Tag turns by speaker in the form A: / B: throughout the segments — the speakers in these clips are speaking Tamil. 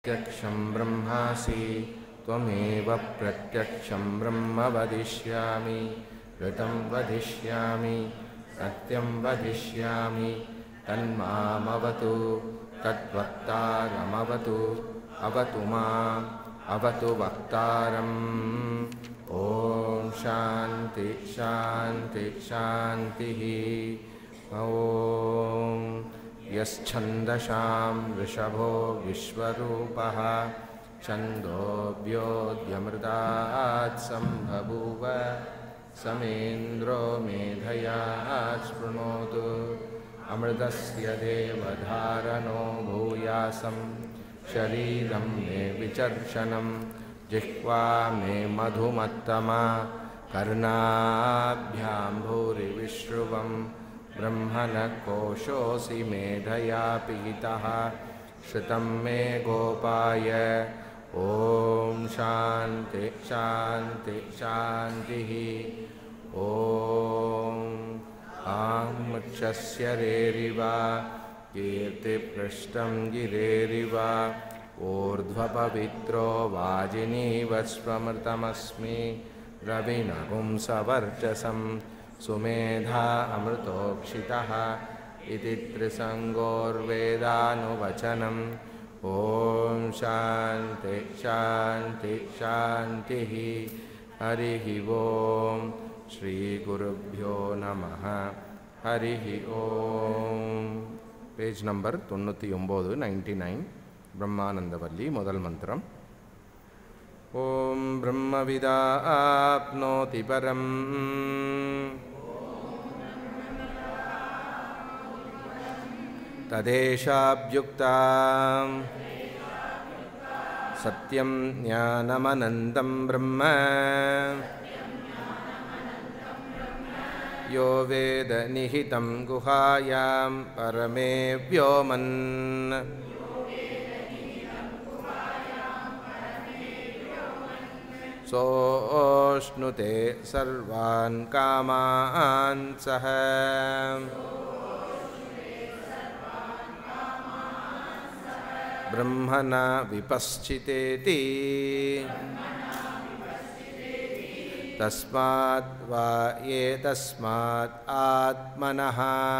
A: प्रत्यक्षं ब्रह्मासि त्वमेव प्रत्यक्षं ब्रह्म वदिष्यामि ऋतं वदिष्यामि सत्यं वदिष्यामि तन्मामवतु तद्वक्तारमवतु अवतु माम् अवतु वक्तारम् ॐ शान्ति शान्ति शान्तिः ॐ यश्छन्दसां वृषभो विश्वरूपः छन्दोऽभ्योऽद्यमृतात् सम्बभूव समेन्द्रो मेधया शृणोतु अमृतस्य देवधारणो भूयासं शरीरं मे विचर्षणं जिह्वा मे मधुमत्तमा कर्णाभ्यां भूरिविश्रुवम् ब्रह्मणकोशोऽसि मेधया पीतः श्रुतं मे गोपाय ॐ शान्ति शान्ति शान्तिः ॐ आमुक्षस्य रेरिव कीर्तिपृष्ठं गिरेरिव ऊर्ध्वपवित्रो वाजिनीव स्वमृतमस्मि रविनपुंसवर्चसम् सुमेधा अमृतोक्षितः इति त्रिसङ्गोर्वेदानुवचनम् ॐ शान्ति शान्ति शान्तिः हरिः ॐ श्रीगुरुभ्यो नमः हरिः ॐ பேஜ் நம்பர் தொண்ணூற்றி ஒம்பது நைன்டி நைன் பிரம்மானந்தவல்லி முதல் மந்திரம் ॐ ब्रह्मविदा आप्नोति परम् तदेशाभ्युक्ता सत्यं ज्ञानमनन्तं ब्रह्म यो वेदनिहितं गुहायां परमे व्योमन् सोऽश्नुते सर्वान् कामान् सः ब्रह्मणा विपश्चितेति तस्मात् वा ये तस्मात् आत्मनः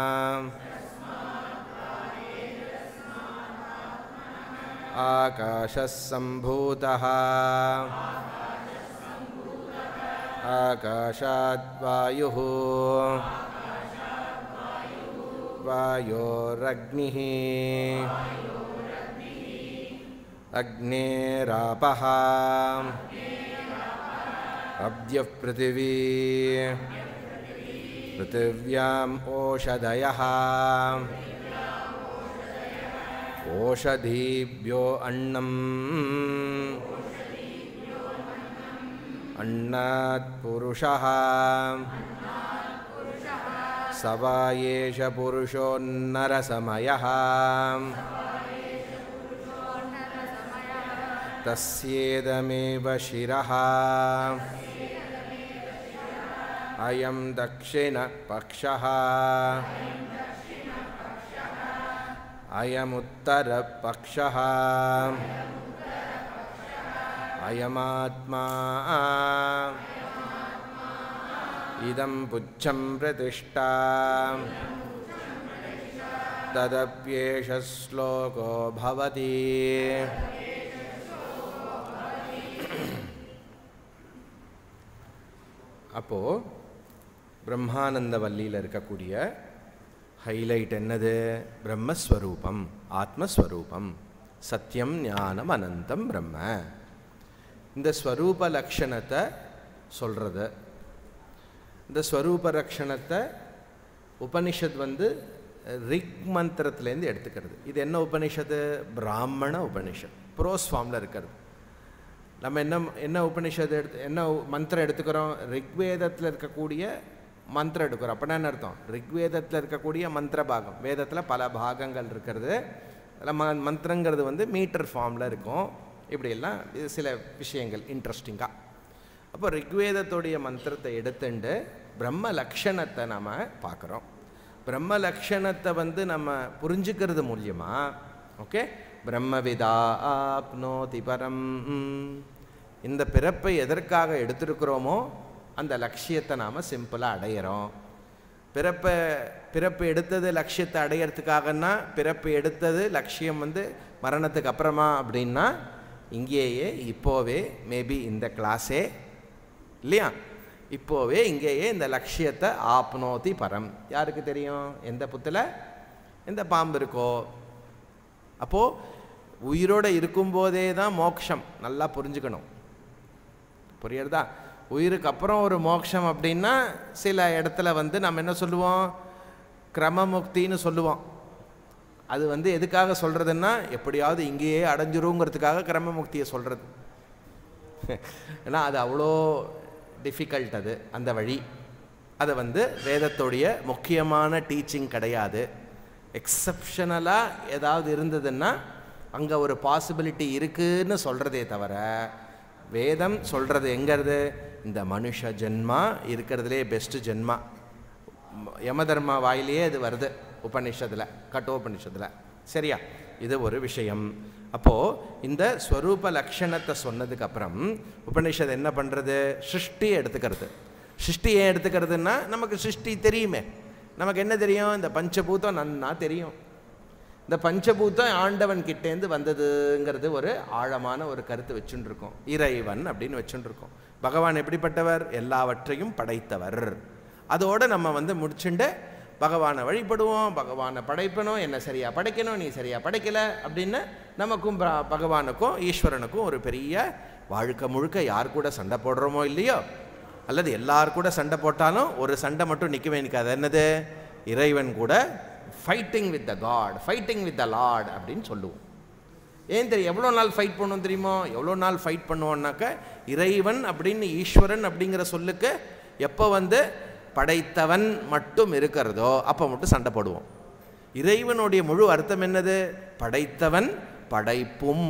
A: आकाशः सम्भूतः आकाशात् वायुः वायोरग्निः अग्नेरापः अद्यः पृथिवी पृथिव्याम् ओषधयः ओषधीभ्यो अन्नम् अन्नात् पुरुषः स वा एष पुरुषोन्नरसमयः तस्येदमेव शिरः अयं दक्षिणपक्षः अयमुत्तरपक्षः अयमात्मा इदं पुच्छं प्रतिष्ठा तदप्येष श्लोको भवति அப்போது பிரம்மானந்தவல்லியில் இருக்கக்கூடிய ஹைலைட் என்னது பிரம்மஸ்வரூபம் ஆத்மஸ்வரூபம் சத்தியம் ஞானம் அனந்தம் பிரம்ம இந்த ஸ்வரூப லக்ஷணத்தை சொல்கிறது இந்த ஸ்வரூப லக்ஷணத்தை உபனிஷத் வந்து ரிக் மந்திரத்துலேருந்து எடுத்துக்கிறது இது என்ன உபனிஷத்து பிராமண உபனிஷத் ப்ரோஸ் ஃபார்மில் இருக்கிறது நம்ம என்ன என்ன உபனிஷத்து எடுத்து என்ன மந்திரம் எடுத்துக்கிறோம் ரிக்வேதத்தில் இருக்கக்கூடிய மந்திரம் எடுக்கிறோம் அப்படின்னா என்ன அர்த்தம் ரிக்வேதத்தில் இருக்கக்கூடிய மந்திர பாகம் வேதத்தில் பல பாகங்கள் இருக்கிறது அதில் ம மந்திரங்கிறது வந்து மீட்டர் ஃபார்மில் இருக்கும் இப்படியெல்லாம் இது சில விஷயங்கள் இன்ட்ரெஸ்டிங்காக அப்போ ரிக்வேதத்துடைய மந்திரத்தை எடுத்துண்டு பிரம்ம லக்ஷணத்தை நாம் பார்க்குறோம் பிரம்ம லக்ஷணத்தை வந்து நம்ம புரிஞ்சுக்கிறது மூலியமாக ஓகே பிரம்மவிதா ஆப்னோதி பரம் இந்த பிறப்பை எதற்காக எடுத்திருக்கிறோமோ அந்த லட்சியத்தை நாம் சிம்பிளாக அடையிறோம் பிறப்பை பிறப்பு எடுத்தது லட்சியத்தை அடையிறதுக்காகன்னா பிறப்பு எடுத்தது லட்சியம் வந்து மரணத்துக்கு அப்புறமா அப்படின்னா இங்கேயே இப்போவே மேபி இந்த கிளாஸே இல்லையா இப்போவே இங்கேயே இந்த லட்சியத்தை ஆப்னோதி பரம் யாருக்கு தெரியும் எந்த புத்தில் எந்த பாம்பு இருக்கோ அப்போது உயிரோடு இருக்கும்போதே தான் மோட்சம் நல்லா புரிஞ்சுக்கணும் புரியுறதா உயிருக்கு அப்புறம் ஒரு மோட்சம் அப்படின்னா சில இடத்துல வந்து நம்ம என்ன சொல்லுவோம் கிரமமுக்தின்னு சொல்லுவோம் அது வந்து எதுக்காக சொல்கிறதுன்னா எப்படியாவது இங்கேயே அடைஞ்சிருங்கிறதுக்காக கிரமமுக்தியை சொல்கிறது ஏன்னா அது அவ்வளோ டிஃபிகல்ட் அது அந்த வழி அது வந்து வேதத்துடைய முக்கியமான டீச்சிங் கிடையாது எக்ஸப்ஷனலாக ஏதாவது இருந்ததுன்னா அங்கே ஒரு பாசிபிலிட்டி இருக்குன்னு சொல்கிறதே தவிர வேதம் சொல்கிறது எங்கிறது இந்த மனுஷ ஜென்மா இருக்கிறதுலே பெஸ்ட்டு ஜென்மா யமதர்மா வாயிலேயே இது வருது உபனிஷத்தில் கட்டோபனிஷத்தில் சரியா இது ஒரு விஷயம் அப்போது இந்த ஸ்வரூப லக்ஷணத்தை சொன்னதுக்கப்புறம் உபனிஷத் என்ன பண்ணுறது சிருஷ்டியை எடுத்துக்கிறது சிருஷ்டி ஏன் எடுத்துக்கிறதுன்னா நமக்கு சிருஷ்டி தெரியுமே நமக்கு என்ன தெரியும் இந்த பஞ்சபூதம் நன்னா தெரியும் இந்த பஞ்சபூதம் ஆண்டவன் கிட்டேருந்து வந்ததுங்கிறது ஒரு ஆழமான ஒரு கருத்து வச்சுருக்கோம் இறைவன் அப்படின்னு வச்சுருக்கோம் பகவான் எப்படிப்பட்டவர் எல்லாவற்றையும் படைத்தவர் அதோடு நம்ம வந்து முடிச்சுண்டு பகவானை வழிபடுவோம் பகவானை படைப்பணும் என்ன சரியாக படைக்கணும் நீ சரியாக படைக்கல அப்படின்னு நமக்கும் ப- பகவானுக்கும் ஈஸ்வரனுக்கும் ஒரு பெரிய வாழ்க்கை முழுக்க யார் கூட சண்டை போடுறோமோ இல்லையோ அல்லது எல்லார் கூட சண்டை போட்டாலும் ஒரு சண்டை மட்டும் நிற்கவே நிற்காது என்னது இறைவன் கூட fighting with the God fighting with the Lord அப்படின்னு சொல்லுவோம் ஏன் தெரியும் எவ்வளோ நாள் ஃபைட் பண்ணுவோம் தெரியுமோ எவ்வளோ நாள் ஃபைட் பண்ணுவோம்னாக்க இறைவன் அப்படின்னு ஈஸ்வரன் அப்படிங்கிற சொல்லுக்கு எப்போ வந்து படைத்தவன் மட்டும் இருக்கிறதோ அப்போ மட்டும் சண்டை போடுவோம் இறைவனுடைய முழு அர்த்தம் என்னது படைத்தவன் படைப்பும்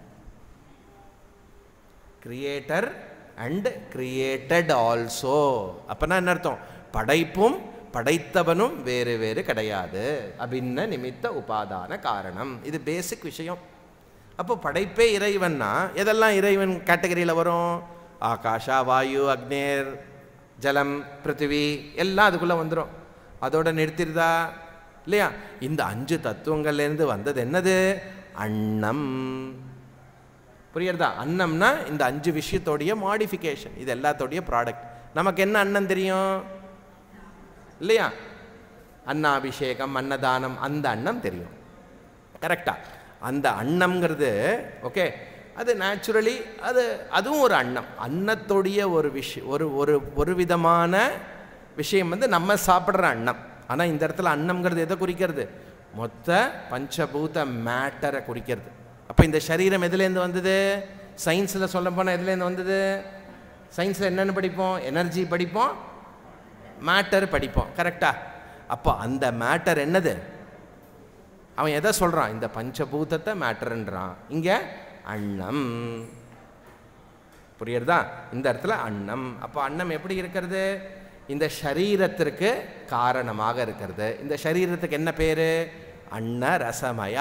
A: கிரியேட்டர் அண்ட் கிரியேட்டட் ஆல்சோ அப்போனா என்ன அர்த்தம் படைப்பும் படைத்தவனும் வேறு வேறு கிடையாது அபின்ன நிமித்த உபாதான காரணம் இது பேசிக் விஷயம் அப்போ படைப்பே இறைவன்னா எதெல்லாம் இறைவன் கேட்டகரியில் வரும் ஆகாஷா வாயு அக்னேர் ஜலம் பிருத்திவி எல்லாம் அதுக்குள்ளே வந்துடும் அதோட நிறுத்திடுதா இல்லையா இந்த அஞ்சு தத்துவங்கள்லேருந்து வந்தது என்னது அன்னம் புரியுறதா அன்னம்னா இந்த அஞ்சு விஷயத்தோடைய மாடிஃபிகேஷன் இது எல்லாத்தோடைய ப்ராடக்ட் நமக்கு என்ன அன்னம் தெரியும் இல்லையா அன்னாபிஷேகம் அன்னதானம் அந்த அன்னம் தெரியும் கரெக்டா அந்த அன்னம்ங்கிறது ஓகே அது நேச்சுரலி அது அதுவும் ஒரு அன்னம் அன்னத்தோடைய ஒரு விஷயம் ஒரு ஒரு ஒரு விதமான விஷயம் வந்து நம்ம சாப்பிட்ற அன்னம் ஆனால் இந்த இடத்துல அன்னம்ங்கிறது எதை குறிக்கிறது மொத்த பஞ்சபூத மேட்டரை குறிக்கிறது அப்போ இந்த சரீரம் எதுலேருந்து வந்தது சயின்ஸில் சொல்ல போனால் எதுலேருந்து வந்தது சயின்ஸில் என்னென்னு படிப்போம் எனர்ஜி படிப்போம் மேட்டர் படிப்போம் கரெக்டா அப்போ அந்த மேட்டர் என்னது அவன் எதை சொல்கிறான் இந்த பஞ்சபூதத்தை மேட்டர்ன்றான் இங்கே அன்னம் புரியுறதா இந்த இடத்துல அன்னம் அப்போ அன்னம் எப்படி இருக்கிறது இந்த சரீரத்திற்கு காரணமாக இருக்கிறது இந்த சரீரத்துக்கு என்ன பேர் அன்ன ரசமயா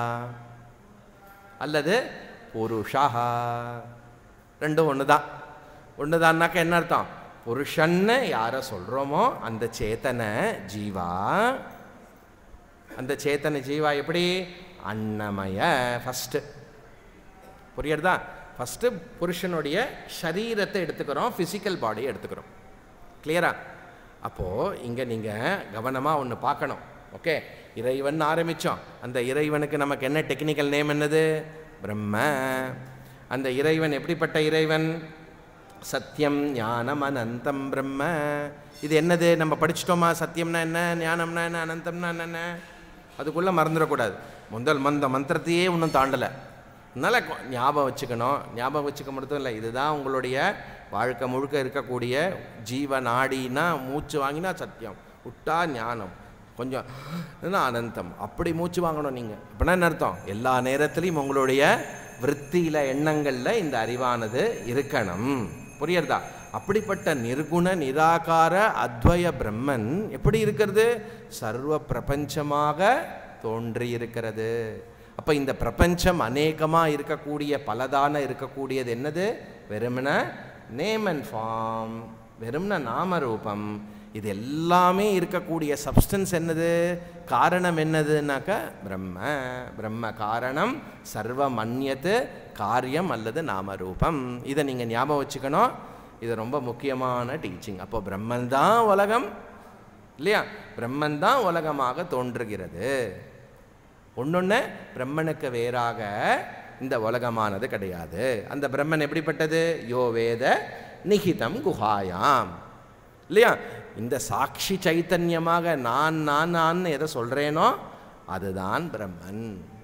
A: அல்லது புருஷா ரெண்டும் ஒன்று தான் ஒன்று தான்னாக்க என்ன அர்த்தம் புருஷன்னு யாரை சொல்கிறோமோ அந்த சேத்தனை ஜீவா அந்த சேத்தன ஜீவா எப்படி அன்னமய ஃபஸ்ட்டு புரியுறதா ஃபஸ்ட்டு புருஷனுடைய சரீரத்தை எடுத்துக்கிறோம் ஃபிசிக்கல் பாடியை எடுத்துக்கிறோம் கிளியரா அப்போது இங்கே நீங்கள் கவனமாக ஒன்று பார்க்கணும் ஓகே இறைவன் ஆரம்பித்தோம் அந்த இறைவனுக்கு நமக்கு என்ன டெக்னிக்கல் நேம் என்னது பிரம்ம அந்த இறைவன் எப்படிப்பட்ட இறைவன் சத்தியம் ஞானம் அனந்தம் பிரம்ம இது என்னது நம்ம படிச்சிட்டோமா சத்தியம்னா என்ன ஞானம்னா என்ன அனந்தம்னா என்னென்ன அதுக்குள்ளே மறந்துடக்கூடாது முதல் மந்த மந்திரத்தையே இன்னும் தாண்டலை அதனால் கொ- ஞாபகம் வச்சுக்கணும் ஞாபகம் வச்சுக்க மட்டும் இல்லை இதுதான் உங்களுடைய வாழ்க்கை முழுக்க இருக்கக்கூடிய ஜீவ நாடினா மூச்சு வாங்கினா சத்தியம் விட்டா ஞானம் கொஞ்சம் என்ன அனந்தம் அப்படி மூச்சு வாங்கணும் நீங்கள் அப்படின்னா என்ன அர்த்தம் எல்லா நேரத்துலையும் உங்களுடைய விற்த்தியில் எண்ணங்களில் இந்த அறிவானது இருக்கணும் புரியுறதா அப்படிப்பட்ட நிர்குண நிராகார அத்வய பிரம்மன் எப்படி இருக்கிறது சர்வ பிரபஞ்சமாக தோன்றி இருக்கிறது அப்போ இந்த பிரபஞ்சம் அநேகமாக இருக்கக்கூடிய பலதான இருக்கக்கூடியது என்னது வெறுமன நேம் அண்ட் ஃபார்ம் வெறுமன நாமரூபம் இது எல்லாமே இருக்கக்கூடிய சப்ஸ்டன்ஸ் என்னது காரணம் என்னதுன்னாக்க பிரம்ம பிரம்ம காரணம் சர்வ மன்யத்து காரியம் அல்லது நாமரூபம் இதை நீங்கள் ஞாபகம் வச்சுக்கணும் இது ரொம்ப முக்கியமான டீச்சிங் அப்போ பிரம்மன் தான் உலகம் இல்லையா பிரம்மன் தான் உலகமாக தோன்றுகிறது ஒன்னொன்று பிரம்மனுக்கு வேறாக இந்த உலகமானது கிடையாது அந்த பிரம்மன் எப்படிப்பட்டது யோ வேத நிகிதம் குஹாயாம் இல்லையா இந்த சாட்சி சைத்தன்யமாக நான் நான் நான் எதை சொல்கிறேனோ அதுதான் பிரம்மன்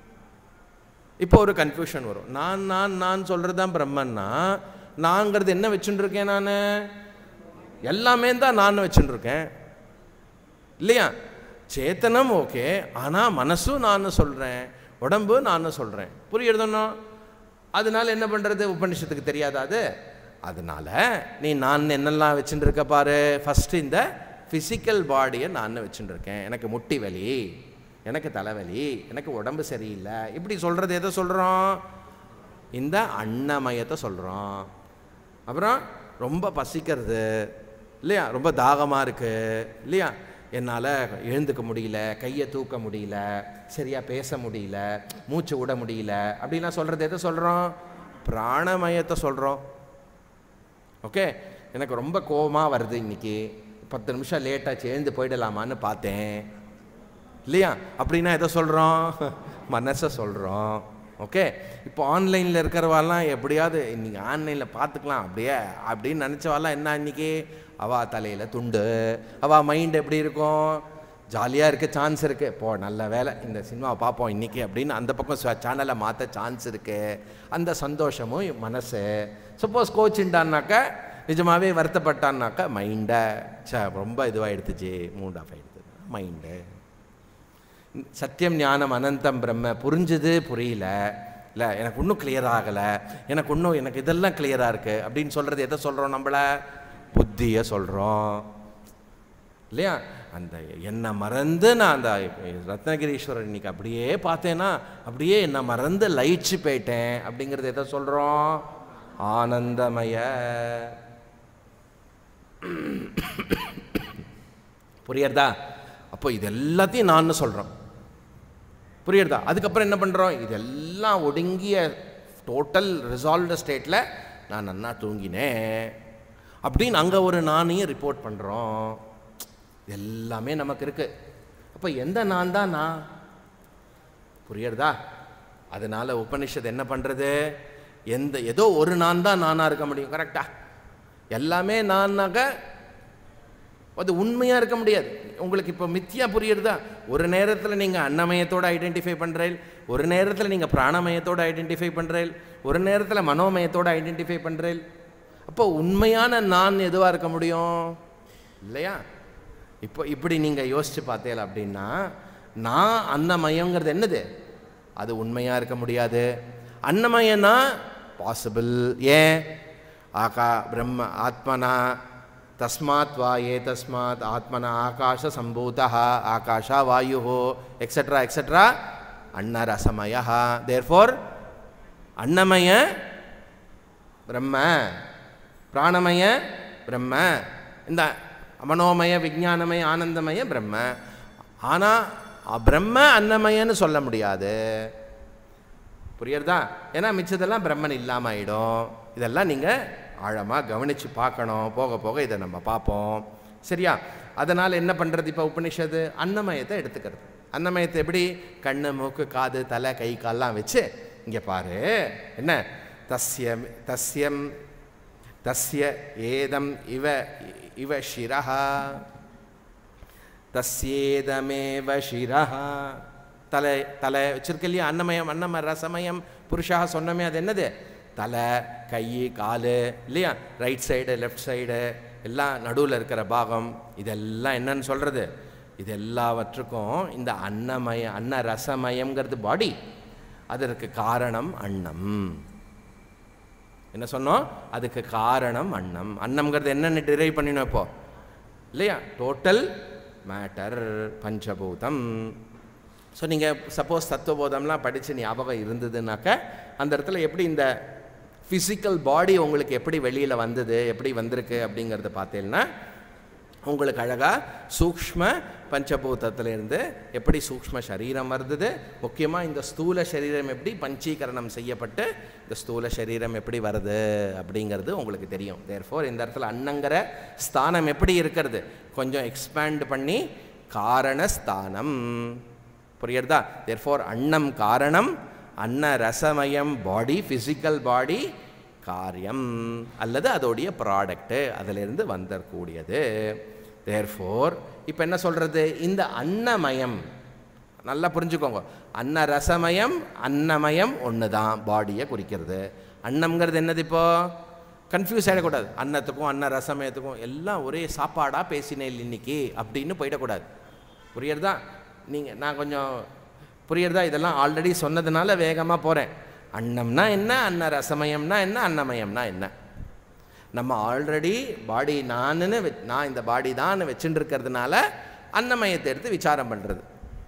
A: இப்போ ஒரு கன்ஃபியூஷன் வரும் நான் நான் நான் சொல்கிறது தான் பிரம்மன்னா நாங்கிறது என்ன வச்சுட்டு இருக்கேன் நான் எல்லாமே தான் நான் வச்சுட்டு இருக்கேன் இல்லையா சேத்தனம் ஓகே ஆனால் மனசும் நான் சொல்கிறேன் உடம்பு நான் சொல்கிறேன் புரியுறதுன்னா அதனால என்ன பண்ணுறது உபநிஷத்துக்கு தெரியாதா அது அதனால நீ நான் என்னெல்லாம் வச்சுட்டு இருக்க பாரு ஃபஸ்ட்டு இந்த ஃபிசிக்கல் பாடியை நான் வச்சுட்டு இருக்கேன் எனக்கு முட்டி வலி எனக்கு தலைவலி எனக்கு உடம்பு சரியில்லை இப்படி சொல்கிறது எதை சொல்கிறோம் இந்த அன்னமயத்தை சொல்கிறோம் அப்புறம் ரொம்ப பசிக்கிறது இல்லையா ரொம்ப தாகமாக இருக்குது இல்லையா என்னால் எழுந்துக்க முடியல கையை தூக்க முடியல சரியாக பேச முடியல மூச்சு விட முடியல அப்படின்லாம் சொல்கிறது எதை சொல்கிறோம் பிராணமயத்தை சொல்கிறோம் ஓகே எனக்கு ரொம்ப கோபமாக வருது இன்னைக்கு பத்து நிமிஷம் லேட்டாக எழுந்து போயிடலாமான்னு பார்த்தேன் இல்லையா அப்படின்னா எதை சொல்கிறோம் மனசை சொல்கிறோம் ஓகே இப்போ ஆன்லைனில் இருக்கிறவாலாம் எப்படியாவது இன்னைக்கு ஆன்லைனில் பார்த்துக்கலாம் அப்படியே அப்படின்னு நினச்சவாலாம் என்ன இன்னைக்கு அவா தலையில் துண்டு அவா மைண்ட் எப்படி இருக்கும் ஜாலியாக இருக்க சான்ஸ் இருக்குது போ நல்ல வேலை இந்த சினிமாவை பார்ப்போம் இன்றைக்கி அப்படின்னு அந்த பக்கம் சேனலை மாற்ற சான்ஸ் இருக்குது அந்த சந்தோஷமும் மனசு சப்போஸ் கோச்சுண்டான்னாக்கா நிஜமாகவே வருத்தப்பட்டான்னாக்கா மைண்டை சே ரொம்ப இதுவாகிடுத்துச்சு மூட் ஆஃப் ஆகிடுது மைண்டு சத்தியம் ஞானம் அனந்தம் பிரம்ம புரிஞ்சுது புரியல இல்லை எனக்கு இன்னும் கிளியர் ஆகலை எனக்கு இன்னும் எனக்கு இதெல்லாம் கிளியராக இருக்குது அப்படின்னு சொல்கிறது எதை சொல்கிறோம் நம்மள புத்தியை சொல்கிறோம் இல்லையா அந்த என்னை மறந்து நான் அந்த ரத்னகிரீஸ்வரர் இன்னைக்கு அப்படியே பார்த்தேன்னா அப்படியே என்னை மறந்து லயிச்சு போயிட்டேன் அப்படிங்கிறது எதை சொல்கிறோம் ஆனந்தமய புரியறதா அப்போ இது எல்லாத்தையும் நான் சொல்கிறோம் புரியுறதா அதுக்கப்புறம் என்ன பண்ணுறோம் இதெல்லாம் ஒடுங்கிய டோட்டல் ரிசால்வ்டு ஸ்டேட்டில் நான் நன்னா தூங்கினேன் அப்படின்னு அங்கே ஒரு நானையும் ரிப்போர்ட் பண்ணுறோம் எல்லாமே நமக்கு இருக்குது அப்போ எந்த நான் தான் நான் புரியுறதா அதனால் உபனிஷத் என்ன பண்ணுறது எந்த ஏதோ ஒரு நான் தான் நானாக இருக்க முடியும் கரெக்டா எல்லாமே நான்னாக்க அது உண்மையாக இருக்க முடியாது உங்களுக்கு இப்போ மித்தியா புரியுறதா ஒரு நேரத்தில் நீங்கள் அன்னமயத்தோடு ஐடென்டிஃபை பண்ணுறீள் ஒரு நேரத்தில் நீங்கள் பிராணமயத்தோடு ஐடென்டிஃபை பண்ணுறீள் ஒரு நேரத்தில் மனோமயத்தோடு ஐடென்டிஃபை பண்ணுறீள் அப்போ உண்மையான நான் எதுவாக இருக்க முடியும் இல்லையா இப்போ இப்படி நீங்கள் யோசித்து பார்த்தேல அப்படின்னா நான் அன்னமயங்கிறது என்னது அது உண்மையாக இருக்க முடியாது அன்னமயனா பாசிபிள் ஏன் ஆகா பிரம்ம ஆத்மனா தஸ்மாத் வா ஏ தஸ்மாத் ஆத்மன ஆகாஷ சம்பூத ஆகாஷ வாயு எக்ஸட்ரா எக்ஸட்ரா அன்னரசமய தேர்ஃபோர் அன்னமய பிரம்ம பிராணமய பிரம்ம இந்த மனோமய விஜானமய ஆனந்தமய பிரம்ம ஆனால் பிரம்ம அன்னமயன்னு சொல்ல முடியாது புரியுறதா ஏன்னா மிச்சதெல்லாம் பிரம்மன் இல்லாமல் ஆயிடும் இதெல்லாம் நீங்கள் ஆழமாக கவனித்து பார்க்கணும் போக போக இதை நம்ம பார்ப்போம் சரியா அதனால் என்ன பண்ணுறது இப்போ உபனிஷத்து அன்னமயத்தை எடுத்துக்கிறது அன்னமயத்தை எப்படி கண்ணு மூக்கு காது தலை கை கால்லாம் வச்சு இங்கே பாரு என்ன தஸ்யம் தஸ்யம் தஸ்ய ஏதம் இவ இவ சிரஹா தஸ்யேதமேவ சிரஹா தலை தலை வச்சிருக்க இல்லையா அன்னமயம் அன்னம ரசமயம் புருஷாக சொன்னமே அது என்னது தலை கை கால் இல்லையா ரைட் சைடு லெஃப்ட் சைடு எல்லாம் நடுவில் இருக்கிற பாகம் இதெல்லாம் என்னன்னு சொல்கிறது இது எல்லாவற்றுக்கும் இந்த அன்னமய அன்ன ரசமயம்ங்கிறது பாடி அதற்கு காரணம் அன்னம் என்ன சொன்னோம் அதுக்கு காரணம் அன்னம் அன்னம்ங்கிறது என்னென்னு டிரைவ் பண்ணினோம் இப்போ இல்லையா டோட்டல் மேட்டர் பஞ்சபூதம் ஸோ நீங்கள் சப்போஸ் தத்துவபோதம்லாம் படித்து ஞாபகம் இருந்ததுனாக்க அந்த இடத்துல எப்படி இந்த ஃபிசிக்கல் பாடி உங்களுக்கு எப்படி வெளியில் வந்தது எப்படி வந்திருக்கு அப்படிங்கிறத பார்த்தீங்கன்னா உங்களுக்கு அழகாக சூக்ஷ்ம பஞ்சபூதத்திலேருந்து எப்படி சூக்ஷ்ம சரீரம் வருது முக்கியமாக இந்த ஸ்தூல சரீரம் எப்படி பஞ்சீகரணம் செய்யப்பட்டு இந்த ஸ்தூல சரீரம் எப்படி வருது அப்படிங்கிறது உங்களுக்கு தெரியும் தேர்ஃபோர் இந்த இடத்துல அன்னங்கிற ஸ்தானம் எப்படி இருக்கிறது கொஞ்சம் எக்ஸ்பேண்ட் பண்ணி காரணஸ்தானம் புரியுறதா தேர்ஃபோர் அன்னம் காரணம் அன்ன ரசமயம் பாடி ஃபிசிக்கல் பாடி காரியம் அல்லது அதோடைய ப்ராடக்ட்டு அதிலிருந்து வந்தக்கூடியது தேர்ஃபோர் இப்போ என்ன சொல்கிறது இந்த அன்னமயம் நல்லா புரிஞ்சுக்கோங்க அன்ன ரசமயம் அன்னமயம் ஒன்று தான் பாடியை குறிக்கிறது அன்னம்ங்கிறது என்னது இப்போ கன்ஃபியூஸ் ஆகிடக்கூடாது அன்னத்துக்கும் அன்ன ரசமயத்துக்கும் எல்லாம் ஒரே சாப்பாடாக பேசினேன் இன்னைக்கு அப்படின்னு போயிடக்கூடாது புரியுறதா நீங்கள் நான் கொஞ்சம் புரியுறதா இதெல்லாம் ஆல்ரெடி சொன்னதுனால வேகமாக போகிறேன் அன்னம்னா என்ன அன்ன ரசமயம்னா என்ன அன்னமயம்னா என்ன நம்ம ஆல்ரெடி பாடி நானுன்னு வெ- நான் இந்த பாடி தான் வச்சுட்டு இருக்கிறதுனால அன்னமயத்தை எடுத்து விசாரம் பண்ணுறது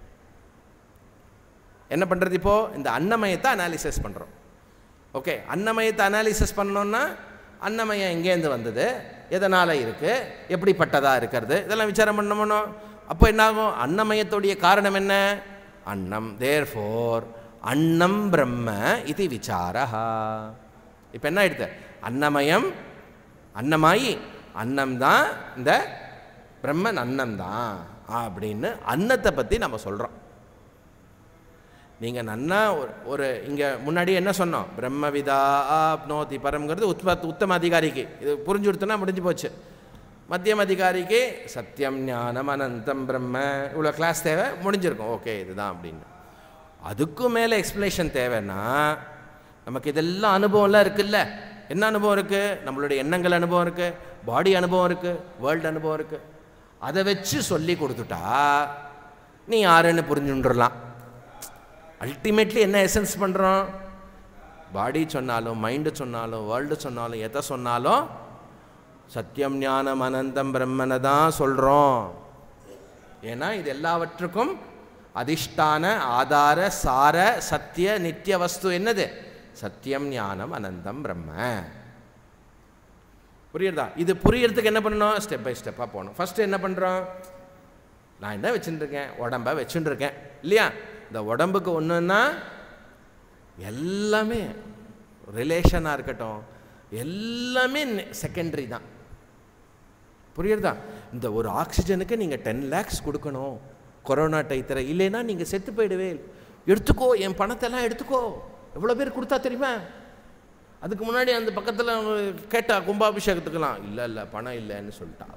A: என்ன பண்ணுறது இப்போது இந்த அன்னமயத்தை அனாலிசிஸ் பண்ணுறோம் ஓகே அன்னமயத்தை அனாலிசிஸ் பண்ணோன்னா அன்னமயம் எங்கேருந்து வந்தது எதனால் இருக்குது எப்படிப்பட்டதாக இருக்கிறது இதெல்லாம் விசாரம் பண்ணணுமோ அப்போ என்னாகும் அன்னமயத்துடைய காரணம் என்ன அன்னம் தேர் ஃபோர் அன்னம் பிரம்ம இது விசாரா இப்போ என்ன ஆயிடுது அன்னமயம் அன்னமாயி அன்னம் தான் இந்த பிரம்மன் அன்னம் தான் அப்படின்னு அன்னத்தை பற்றி நம்ம சொல்கிறோம் நீங்கள் நன்னா ஒரு ஒரு இங்கே முன்னாடி என்ன சொன்னோம் பிரம்மவிதா ஆப்னோதி பரம்ங்கிறது உத்ம உத்தம அதிகாரிக்கு இது புரிஞ்சு கொடுத்தோன்னா முடிஞ்சு போச்சு மத்தியம் அதிகாரிக்கு சத்தியம் ஞானம் அனந்தம் பிரம்ம இவ்வளோ கிளாஸ் தேவை முடிஞ்சிருக்கும் ஓகே இதுதான் அப்படின்னு அதுக்கும் மேலே எக்ஸ்ப்ளனேஷன் தேவைன்னா நமக்கு இதெல்லாம் அனுபவம்லாம் இருக்குல்ல என்ன அனுபவம் இருக்குது நம்மளுடைய எண்ணங்கள் அனுபவம் இருக்குது பாடி அனுபவம் இருக்குது வேர்ல்டு அனுபவம் இருக்குது அதை வச்சு சொல்லி கொடுத்துட்டா நீ யாருன்னு புரிஞ்சுன்றலாம் அல்டிமேட்லி என்ன எசன்ஸ் பண்ணுறோம் பாடி சொன்னாலும் மைண்டு சொன்னாலும் வேர்ல்டு சொன்னாலும் எதை சொன்னாலும் சத்தியம் ஞானம் அனந்தம் பிரம்மனை தான் சொல்கிறோம் ஏன்னா இது எல்லாவற்றுக்கும் அதிஷ்டான ஆதார சார சத்திய நித்திய வஸ்து என்னது சத்தியம் ஞானம் அனந்தம் பிரம்ம புரியுறதா இது புரியறதுக்கு என்ன பண்ணணும் ஸ்டெப் பை ஸ்டெப்பாக போகணும் ஃபஸ்ட்டு என்ன பண்ணுறோம் நான் என்ன வச்சுட்டு இருக்கேன் உடம்ப வச்சுட்டு இருக்கேன் இல்லையா இந்த உடம்புக்கு ஒன்றுன்னா எல்லாமே ரிலேஷனாக இருக்கட்டும் எல்லாமே செகண்டரி தான் புரியுறதா இந்த ஒரு ஆக்சிஜனுக்கு நீங்கள் டென் லேக்ஸ் கொடுக்கணும் கொரோனா டைத்தில் இல்லைன்னா நீங்கள் செத்து போயிடுவே எடுத்துக்கோ என் பணத்தெல்லாம் எடுத்துக்கோ எவ்வளோ பேர் கொடுத்தா தெரியுமா அதுக்கு முன்னாடி அந்த பக்கத்தில் கேட்டா கும்பாபிஷேகத்துக்கெல்லாம் இல்லை இல்லை பணம் இல்லைன்னு சொல்லிட்டா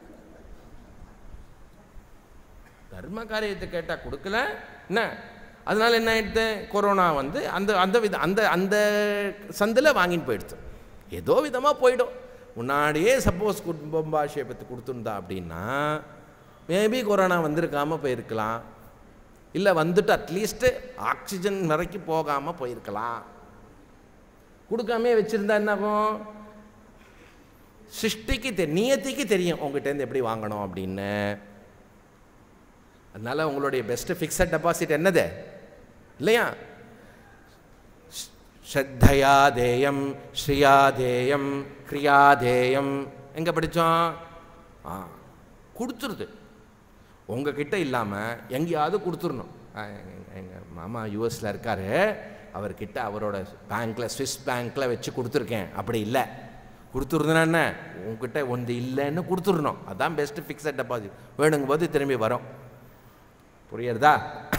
A: தர்ம காரியத்தை கேட்டால் கொடுக்கல என்ன அதனால என்ன ஆயிடுது கொரோனா வந்து அந்த அந்த வித அந்த அந்த சந்தில் வாங்கிட்டு போயிடுது ஏதோ விதமாக போயிடும் முன்னாடியே சப்போஸ் கும்பாபிஷேகத்தை கொடுத்துருந்தா அப்படின்னா மேபி கொரோனா வந்திருக்காம போயிருக்கலாம் இல்லை வந்துட்டு அட்லீஸ்ட்டு ஆக்சிஜன் வரைக்கும் போகாமல் போயிருக்கலாம் கொடுக்காமே வச்சுருந்தா என்னாகும் சிருஷ்டிக்கு தெ நியத்திக்கு தெரியும் உங்ககிட்டேருந்து எப்படி வாங்கணும் அப்படின்னு அதனால உங்களுடைய பெஸ்ட் ஃபிக்ஸட் டெபாசிட் என்னது இல்லையா ஸ்ரத்தையா தேயம் ஸ்ரீயா தேயம் கிரியா தேயம் எங்கே படித்தோம் ஆ கொடுத்துருது உங்ககிட்ட இல்லாமல் எங்கேயாவது கொடுத்துடணும் எங்கள் மாமா யூஎஸில் இருக்கார் அவர்கிட்ட அவரோட பேங்க்கில் ஸ்விஸ் பேங்க்கில் வச்சு கொடுத்துருக்கேன் அப்படி இல்லை கொடுத்துருந்தேன்னா என்ன உங்ககிட்ட ஒன்று இல்லைன்னு கொடுத்துடணும் அதான் பெஸ்ட்டு ஃபிக்ஸட் டெபாசிட் வேணுங்கும் போது திரும்பி வரும் புரியுறதா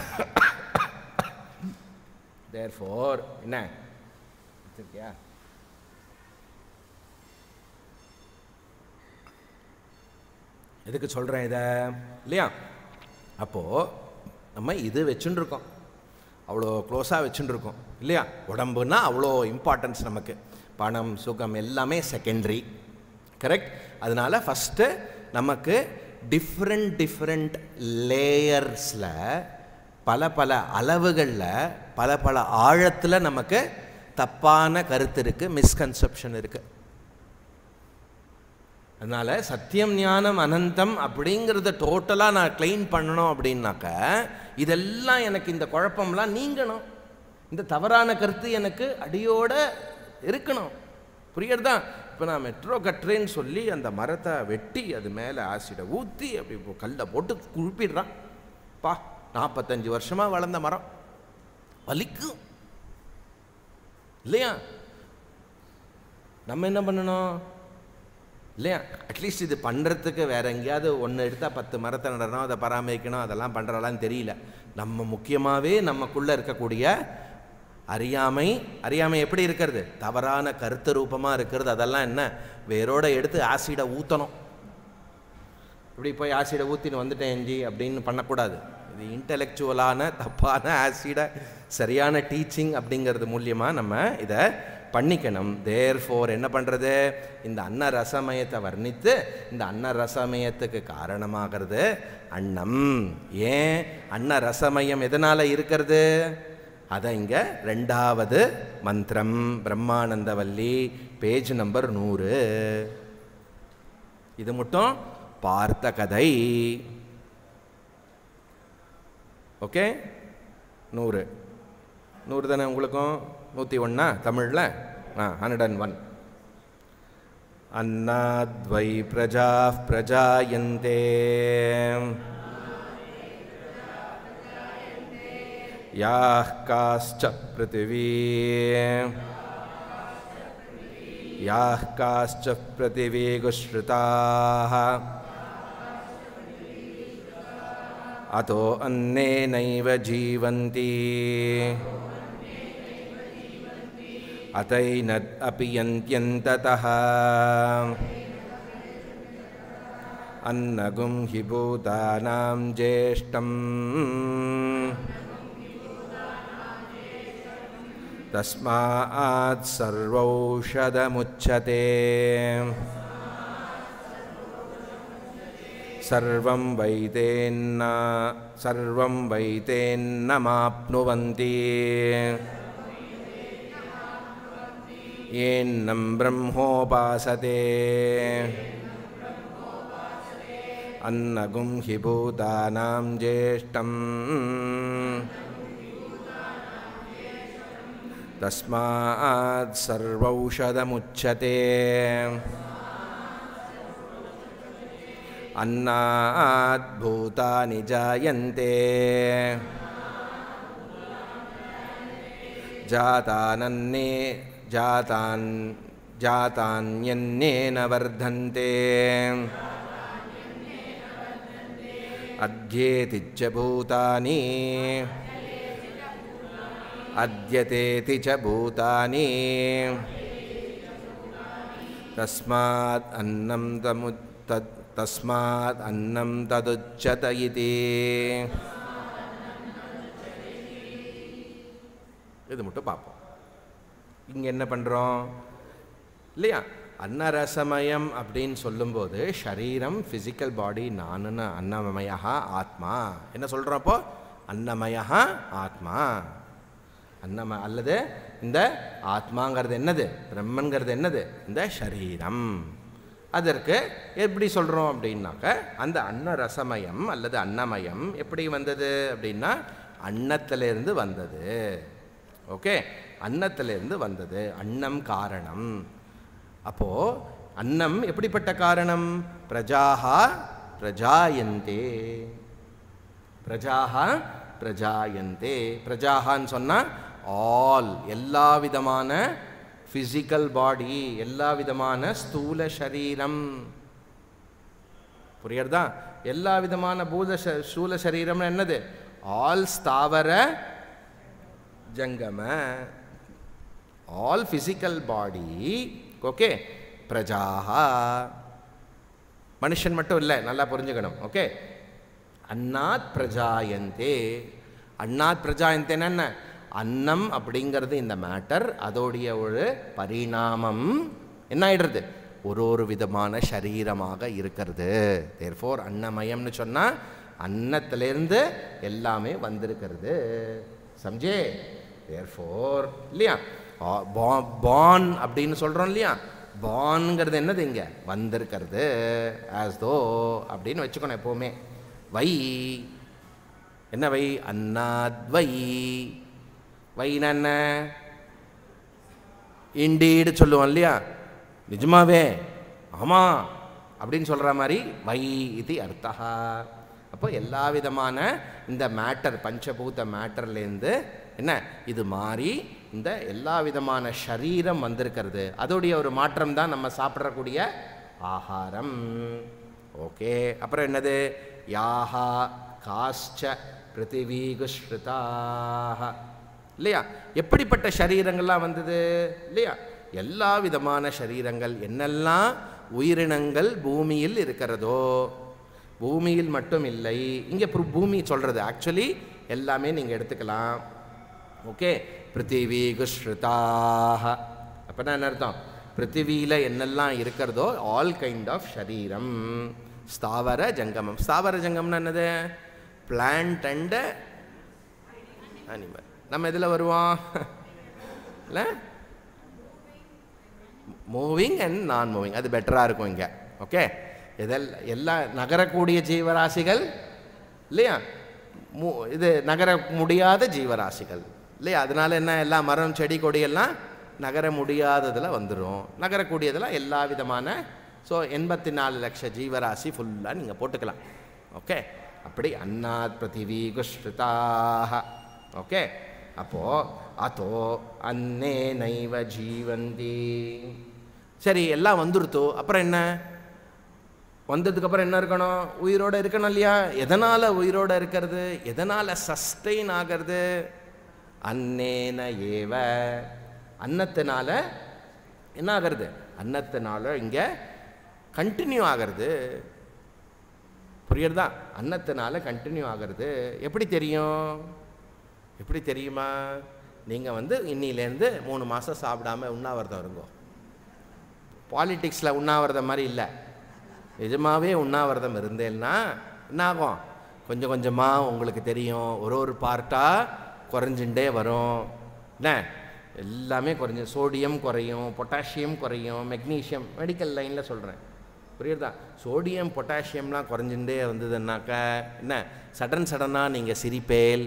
A: தேர் ஃபோர் என்ன வச்சிருக்கியா எதுக்கு சொல்கிறேன் இதை இல்லையா அப்போது நம்ம இது வச்சுன்னு இருக்கோம் அவ்வளோ க்ளோஸாக வச்சுன்னு இருக்கோம் இல்லையா உடம்புனா அவ்வளோ இம்பார்ட்டன்ஸ் நமக்கு பணம் சுகம் எல்லாமே செகண்டரி கரெக்ட் அதனால ஃபஸ்ட்டு நமக்கு டிஃப்ரெண்ட் டிஃப்ரெண்ட் லேயர்ஸில் பல பல அளவுகளில் பல பல ஆழத்தில் நமக்கு தப்பான கருத்து இருக்குது மிஸ்கன்செப்ஷன் இருக்குது அதனால் சத்தியம் ஞானம் அனந்தம் அப்படிங்கிறத டோட்டலாக நான் க்ளைம் பண்ணணும் அப்படின்னாக்க இதெல்லாம் எனக்கு இந்த குழப்பம்லாம் நீங்கணும் இந்த தவறான கருத்து எனக்கு அடியோட இருக்கணும் புரியுறதா இப்போ நான் மெட்ரோ கட்டுறேன்னு சொல்லி அந்த மரத்தை வெட்டி அது மேலே ஆசிடை ஊற்றி அப்படி இப்போ கல்லை போட்டு குழுப்பிடுறான் பா நாற்பத்தஞ்சு வருஷமாக வளர்ந்த மரம் வலிக்கும் இல்லையா நம்ம என்ன பண்ணணும் இல்லையா அட்லீஸ்ட் இது பண்ணுறதுக்கு வேற எங்கேயாவது ஒன்று எடுத்தால் பத்து மரத்தை நடணும் அதை பராமரிக்கணும் அதெல்லாம் பண்ணுறலான்னு தெரியல நம்ம முக்கியமாகவே நமக்குள்ளே இருக்கக்கூடிய அறியாமை அறியாமை எப்படி இருக்கிறது தவறான கருத்து ரூபமாக இருக்கிறது அதெல்லாம் என்ன வேரோட எடுத்து ஆசிடை ஊற்றணும் இப்படி போய் ஆசிடை ஊற்றின்னு வந்துட்டேன் ஜி அப்படின்னு பண்ணக்கூடாது இது இன்டலெக்சுவலான தப்பான ஆசிடை சரியான டீச்சிங் அப்படிங்கிறது மூலியமாக நம்ம இதை பண்ணிக்கணும் தேர் ஃபோர் என்ன பண்ணுறது இந்த அன்ன ரசமயத்தை வர்ணித்து இந்த அன்ன ரசமயத்துக்கு காரணமாகிறது அன்னம் ஏன் அன்ன ரசமயம் எதனால் இருக்கிறது அதை இங்கே ரெண்டாவது மந்திரம் பிரம்மானந்தவல்லி பேஜ் நம்பர் நூறு இது மட்டும் பார்த்த கதை ஓகே நூறு நூறு தானே உங்களுக்கும் நூற்றி ஒன்றா தமிழில் ஆ ஹண்ட்ரட் அண்ட் ஒன் அன்னாத்வை பிரஜா பிரஜாயந்தே யாः काश्च पृथिवी याः काश्च पृथिवीगुश्रुताः अतो अन्नेनैव जीवन्ति अतैनद् अपि यन्त्यन्ततः अन्नगुं हि भूतानां ज्येष्ठम् तस्मात् सर्वौषधमुच्यते सर्वं वैतेन्न सर्वं वैतेन्नमाप्नुवन्ति येन्नं ब्रह्मोपासते अन्नगुं हि भूतानां ज्येष्ठम् तस्मात् सर्वौषधमुच्यते अन्नात् भूतानि जायन्ते जातानन्ये जातान् जातान्यन्येन वर्धन्ते अध्येति च भूतानि अद्यतेति च भूतानि तस्मात् अन्नं तमु तत् तस्मात् अन्नं तदुच्यत इति இது மட்டும் பார்ப்போம் இங்கே என்ன பண்ணுறோம் இல்லையா அன்னரசமயம் அப்படின்னு சொல்லும்போது ஷரீரம் ஃபிசிக்கல் பாடி நானுன்னு அன்னமயா ஆத்மா என்ன சொல்கிறோம் அப்போ அன்னமயா ஆத்மா அன்னம அல்லது இந்த ஆத்மாங்கிறது என்னது பிரம்மன்கிறது என்னது இந்த ஷரீரம் அதற்கு எப்படி சொல்கிறோம் அப்படின்னாக்க அந்த அன்ன ரசமயம் அல்லது அன்னமயம் எப்படி வந்தது அப்படின்னா அன்னத்திலிருந்து வந்தது ஓகே அன்னத்திலிருந்து வந்தது அன்னம் காரணம் அப்போது அன்னம் எப்படிப்பட்ட காரணம் பிரஜாகா பிரஜாயந்தே பிரஜாகா பிரஜாயந்தே பிரஜாகான்னு சொன்னால் ஆல் எல்லா விதமான ஃபிசிக்கல் பாடி எல்லா விதமான ஸ்தூல சரீரம் புரியுறதா எல்லா விதமான பூத ச ஸ்தூல சரீரம்னு என்னது ஆல் ஸ்தாவர ஜங்கம ஆல் ஃபிசிக்கல் பாடி ஓகே பிரஜாகா மனுஷன் மட்டும் இல்லை நல்லா புரிஞ்சுக்கணும் ஓகே அன்னாத் பிரஜாயந்தே அன்னாத் பிரஜாயந்தேன்னா என்ன அன்னம் அப்படிங்கிறது இந்த மேட்டர் அதோடைய ஒரு பரிணாமம் என்ன ஆயிடுறது ஒரு ஒரு விதமான சரீரமாக இருக்கிறது தேர்ஃபோர் அன்னமயம்னு சொன்னால் அன்னத்திலேருந்து எல்லாமே வந்திருக்கிறது சம்ஜே தேர்ஃபோர் இல்லையா பான் அப்படின்னு சொல்கிறோம் இல்லையா பான்ங்கிறது என்னது இங்கே வந்திருக்கிறது ஆஸ் தோ அப்படின்னு வச்சுக்கணும் எப்போவுமே வை என்ன வை அன்னாத் வை வைனா என்ன இண்டீடு சொல்லுவோம் இல்லையா நிஜமாவே ஆமாம் அப்படின்னு சொல்கிற மாதிரி வை இது அர்த்தா அப்போ எல்லா விதமான இந்த மேட்டர் பஞ்சபூத மேட்டர்லேருந்து என்ன இது மாறி இந்த எல்லா விதமான ஷரீரம் வந்திருக்கிறது அதோடைய ஒரு மாற்றம் தான் நம்ம சாப்பிடக்கூடிய ஆகாரம் ஓகே அப்புறம் என்னது யாஹா காஷ்ச பிருத்திவீகுஸ்ருதாக இல்லையா எப்படிப்பட்ட சரீரங்கள்லாம் வந்தது இல்லையா எல்லா விதமான சரீரங்கள் என்னெல்லாம் உயிரினங்கள் பூமியில் இருக்கிறதோ பூமியில் மட்டும் இல்லை இங்கே பூமி சொல்கிறது ஆக்சுவலி எல்லாமே நீங்கள் எடுத்துக்கலாம் ஓகே பிருத்திவி குஸ்ருதாக அப்படின்னா என்ன அர்த்தம் பிருத்திவியில் என்னெல்லாம் இருக்கிறதோ ஆல் கைண்ட் ஆஃப் ஷரீரம் ஸ்தாவர ஜங்கமம் ஸ்தாவர ஜங்கம்னா என்னது பிளான்ட் அண்ட் அனிமல் நம்ம எதில் வருவோம் இல்லை மூவிங் அண்ட் நான் மூவிங் அது பெட்டராக இருக்கும் இங்கே ஓகே இதெல் எல்லா நகரக்கூடிய ஜீவராசிகள் இல்லையா மூ இது நகர முடியாத ஜீவராசிகள் இல்லையா அதனால என்ன எல்லா மரம் செடி கொடியெல்லாம் நகர முடியாததில் வந்துடும் நகரக்கூடியதெல்லாம் எல்லா விதமான ஸோ எண்பத்தி நாலு லட்ச ஜீவராசி ஃபுல்லாக நீங்கள் போட்டுக்கலாம் ஓகே அப்படி அன்னாத் பிரதிவி குஸ்ருதாக ஓகே அப்போது அதோ அன்னே நைவ ஜீவந்தி சரி எல்லாம் வந்துருத்தோ அப்புறம் என்ன வந்ததுக்கப்புறம் என்ன இருக்கணும் உயிரோடு இருக்கணும் இல்லையா எதனால் உயிரோடு இருக்கிறது எதனால் சஸ்டெயின் ஆகிறது அன்னேன ஏவ அன்னத்தினால என்ன ஆகிறது அன்னத்தினால இங்கே கண்டினியூ ஆகிறது புரியுறதா அன்னத்தினால கண்டினியூ ஆகிறது எப்படி தெரியும் எப்படி தெரியுமா நீங்கள் வந்து இன்னிலேருந்து மூணு மாதம் சாப்பிடாம உண்ணாவிரதம் இருங்கோ பாலிட்டிக்ஸில் உண்ணாவிரதம் மாதிரி இல்லை நிஜமாகவே உண்ணாவிரதம் இருந்தேன்னா என்ன ஆகும் கொஞ்சம் கொஞ்சமாக உங்களுக்கு தெரியும் ஒரு ஒரு பார்ட்டாக குறைஞ்சுட்டே வரும் என்ன எல்லாமே குறைஞ்சி சோடியம் குறையும் பொட்டாசியம் குறையும் மெக்னீஷியம் மெடிக்கல் லைனில் சொல்கிறேன் புரியுதா சோடியம் பொட்டாசியம்லாம் குறைஞ்சுட்டே வந்ததுன்னாக்கா என்ன சடன் சடனாக நீங்கள் சிரிப்பேல்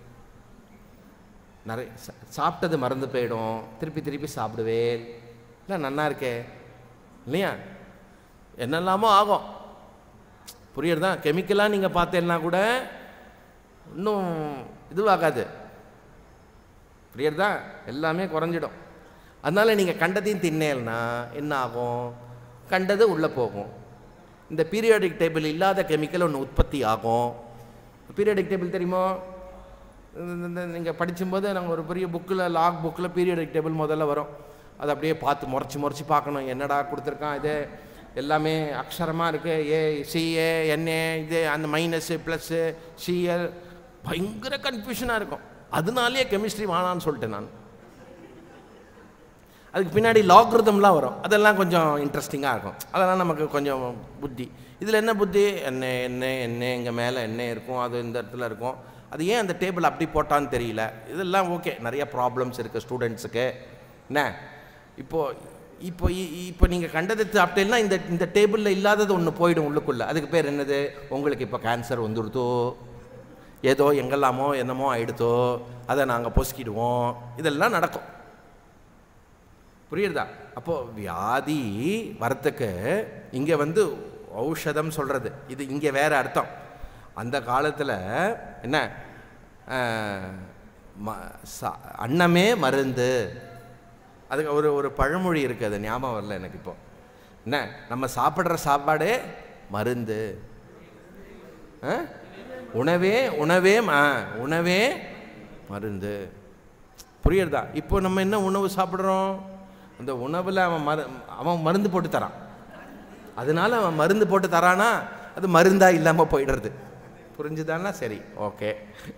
A: நிறைய சா- சாப்பிட்டது மறந்து போயிடும் திருப்பி திருப்பி சாப்பிடுவேன் இல்லை நன்னா இருக்கே இல்லையா என்னெல்லாமோ ஆகும் புரியுறதா கெமிக்கலாக நீங்கள் பார்த்தேன்னா கூட இன்னும் இதுவாகாது புரியுறதா எல்லாமே குறைஞ்சிடும் அதனால் நீங்கள் கண்டதையும் தின்னேல்னா என்ன ஆகும் கண்டது உள்ளே போகும் இந்த பீரியாடிக் டேபிள் இல்லாத கெமிக்கல் ஒன்று உற்பத்தி ஆகும் பீரியாடிக் டேபிள் தெரியுமோ நீங்கள் படிக்கும்போது நாங்கள் ஒரு பெரிய புக்கில் லாக் புக்கில் பீரியாடிக் டேபிள் முதல்ல வரும் அதை அப்படியே பார்த்து முறைச்சி முறைச்சி பார்க்கணும் என்னடா கொடுத்துருக்கான் இது எல்லாமே அக்ஷரமாக இருக்குது ஏ சிஏ என்ஏ இது அந்த மைனஸு ப்ளஸ்ஸு சிஎல் பயங்கர கன்ஃபியூஷனாக இருக்கும் அதனாலேயே கெமிஸ்ட்ரி வேணான்னு சொல்லிட்டேன் நான் அதுக்கு பின்னாடி லாக்ரிதம்லாம் வரும் அதெல்லாம் கொஞ்சம் இன்ட்ரெஸ்டிங்காக இருக்கும் அதெல்லாம் நமக்கு கொஞ்சம் புத்தி இதில் என்ன புத்தி என்ன என்ன என்ன இங்கே மேலே என்ன இருக்கும் அது இந்த இடத்துல இருக்கும் அது ஏன் அந்த டேபிள் அப்படி போட்டான்னு தெரியல இதெல்லாம் ஓகே நிறைய ப்ராப்ளம்ஸ் இருக்குது ஸ்டூடெண்ட்ஸுக்கு என்ன இப்போது இப்போ இ- இப்போ நீங்கள் கண்டதை சாப்பிட்டேன்னா இந்த இந்த டேபிளில் இல்லாதது ஒன்று போயிடும் உள்ளுக்குள்ளே அதுக்கு பேர் என்னது உங்களுக்கு இப்போ கேன்சர் வந்துடுதோ ஏதோ எங்கெல்லாமோ என்னமோ ஆயிடுதோ அதை நாங்கள் பொசுக்கிடுவோம் இதெல்லாம் நடக்கும் புரியுறதா அப்போது வியாதி வரத்துக்கு இங்கே வந்து ஔஷதம் சொல்கிறது இது இங்கே வேற அர்த்தம் அந்த காலத்தில் என்ன அஹ், ம- சா- அன்னமே மருந்து அதுக்கு ஒரு ஒரு பழமொழி இருக்குது அது ஞாபகம் வரல எனக்கு இப்போ என்ன நம்ம சாப்பிட்ற சாப்பாடே மருந்து ஆ? உணவே உணவே ம- உணவே மருந்து புரியுறதா இப்போ நம்ம என்ன உணவு சாப்பிட்றோம் அந்த உணவில் அவன் மரு அவன் மருந்து போட்டு தரான் அதனால அவன் மருந்து போட்டு தரானா அது மருந்தாக இல்லாமல் போயிடுறது புரிஞ்சுதானா சரி ஓகே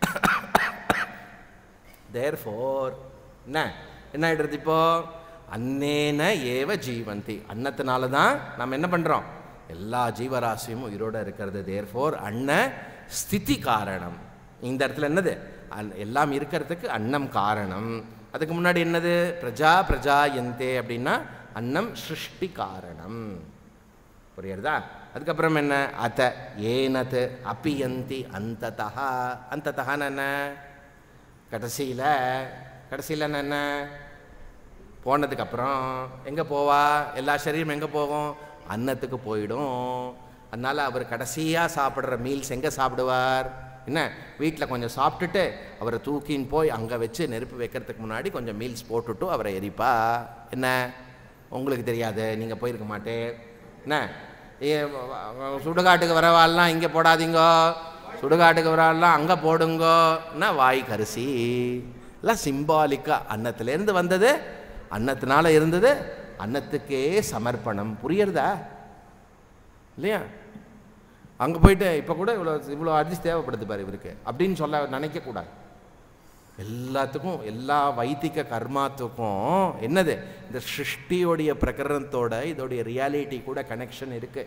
A: தேர் ஃபோர் என்ன என்ன ஆயிடுறது இப்போ அன்னேன ஏவ ஜீவந்தி அன்னத்தினால தான் நம்ம என்ன பண்ணுறோம் எல்லா ஜீவராசியும் உயிரோட இருக்கிறது தேர் ஃபோர் அன்ன ஸ்திதி காரணம் இந்த இடத்துல என்னது அன்- எல்லாம் இருக்கிறதுக்கு அன்னம் காரணம் அதுக்கு முன்னாடி என்னது பிரஜா பிரஜா எந்தே அப்படின்னா அன்னம் சிருஷ்டி காரணம் புரியுறதா அதுக்கப்புறம் என்ன அத ஏனது அபியந்தி அந்ததா அந்ததகான்னு என்ன கடைசியில் கடைசியில் என்ன போனதுக்கப்புறம் எங்கே போவா எல்லா சரீரம் எங்கே போகும் அன்னத்துக்கு போயிடும் அதனால் அவர் கடைசியாக சாப்பிட்ற மீல்ஸ் எங்கே சாப்பிடுவார் என்ன வீட்டில் கொஞ்சம் சாப்பிட்டுட்டு அவரை தூக்கின்னு போய் அங்கே வச்சு நெருப்பு வைக்கிறதுக்கு முன்னாடி கொஞ்சம் மீல்ஸ் போட்டுட்டு அவரை எரிப்பா என்ன உங்களுக்கு தெரியாது நீங்கள் போயிருக்க மாட்டே என்ன ஏ, சுடுகாட்டுக்கு வரவாள்லாம் இங்கே போடாதீங்கோ சுடுகாட்டுக்கு வரவாள்லாம் அங்கே போடுங்கோ என்ன வாய் கரிசி எல்லாம் சிம்பாலிக்காக அன்னத்துலேருந்து வந்தது அன்னத்தினால இருந்தது அன்னத்துக்கே சமர்ப்பணம் புரியுறதா இல்லையா அங்கே போயிட்டு இப்போ கூட இவ்வளோ இவ்வளோ அரிசி தேவைப்படுது பாரு இவருக்கு அப்படின்னு சொல்ல நினைக்கக்கூடாது எல்லாத்துக்கும் எல்லா வைதிக கர்மாத்துக்கும் என்னது இந்த சிருஷ்டியோடைய பிரகரணத்தோட இதோடைய ரியாலிட்டி கூட கனெக்ஷன் இருக்கு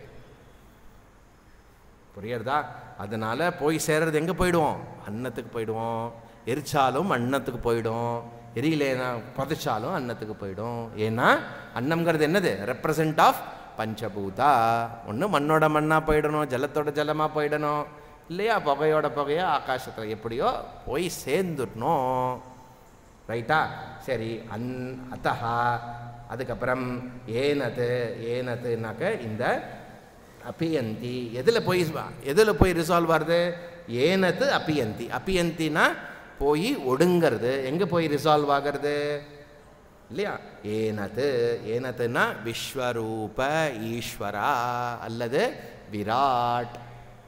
A: புரியுறதா அதனால போய் சேர்றது எங்கே போயிடுவோம் அன்னத்துக்கு போயிடுவோம் எரிச்சாலும் அன்னத்துக்கு போயிடும் எரியலேனா புதைச்சாலும் அன்னத்துக்கு போயிடும் ஏன்னா அன்னம்ங்கிறது என்னது ரெப்ரசன்ட் ஆஃப் பஞ்சபூதா ஒன்று மண்ணோட மண்ணாக போயிடணும் ஜலத்தோட ஜலமாக போயிடணும் இல்லையா புகையோட புகையா ஆகாசத்தில் எப்படியோ போய் சேர்ந்துடணும் ரைட்டா சரி அன் அத்தஹா அதுக்கப்புறம் ஏனது ஏனதுனாக்க இந்த அபியந்தி எதில் போய் எதில் போய் ரிசால்வ் ஆகுது ஏனது அபியந்தி அபியந்தினா போய் ஒடுங்கிறது எங்கே போய் ரிசால்வ் ஆகிறது இல்லையா ஏனது ஏனதுன்னா விஸ்வரூப ஈஸ்வரா அல்லது விராட்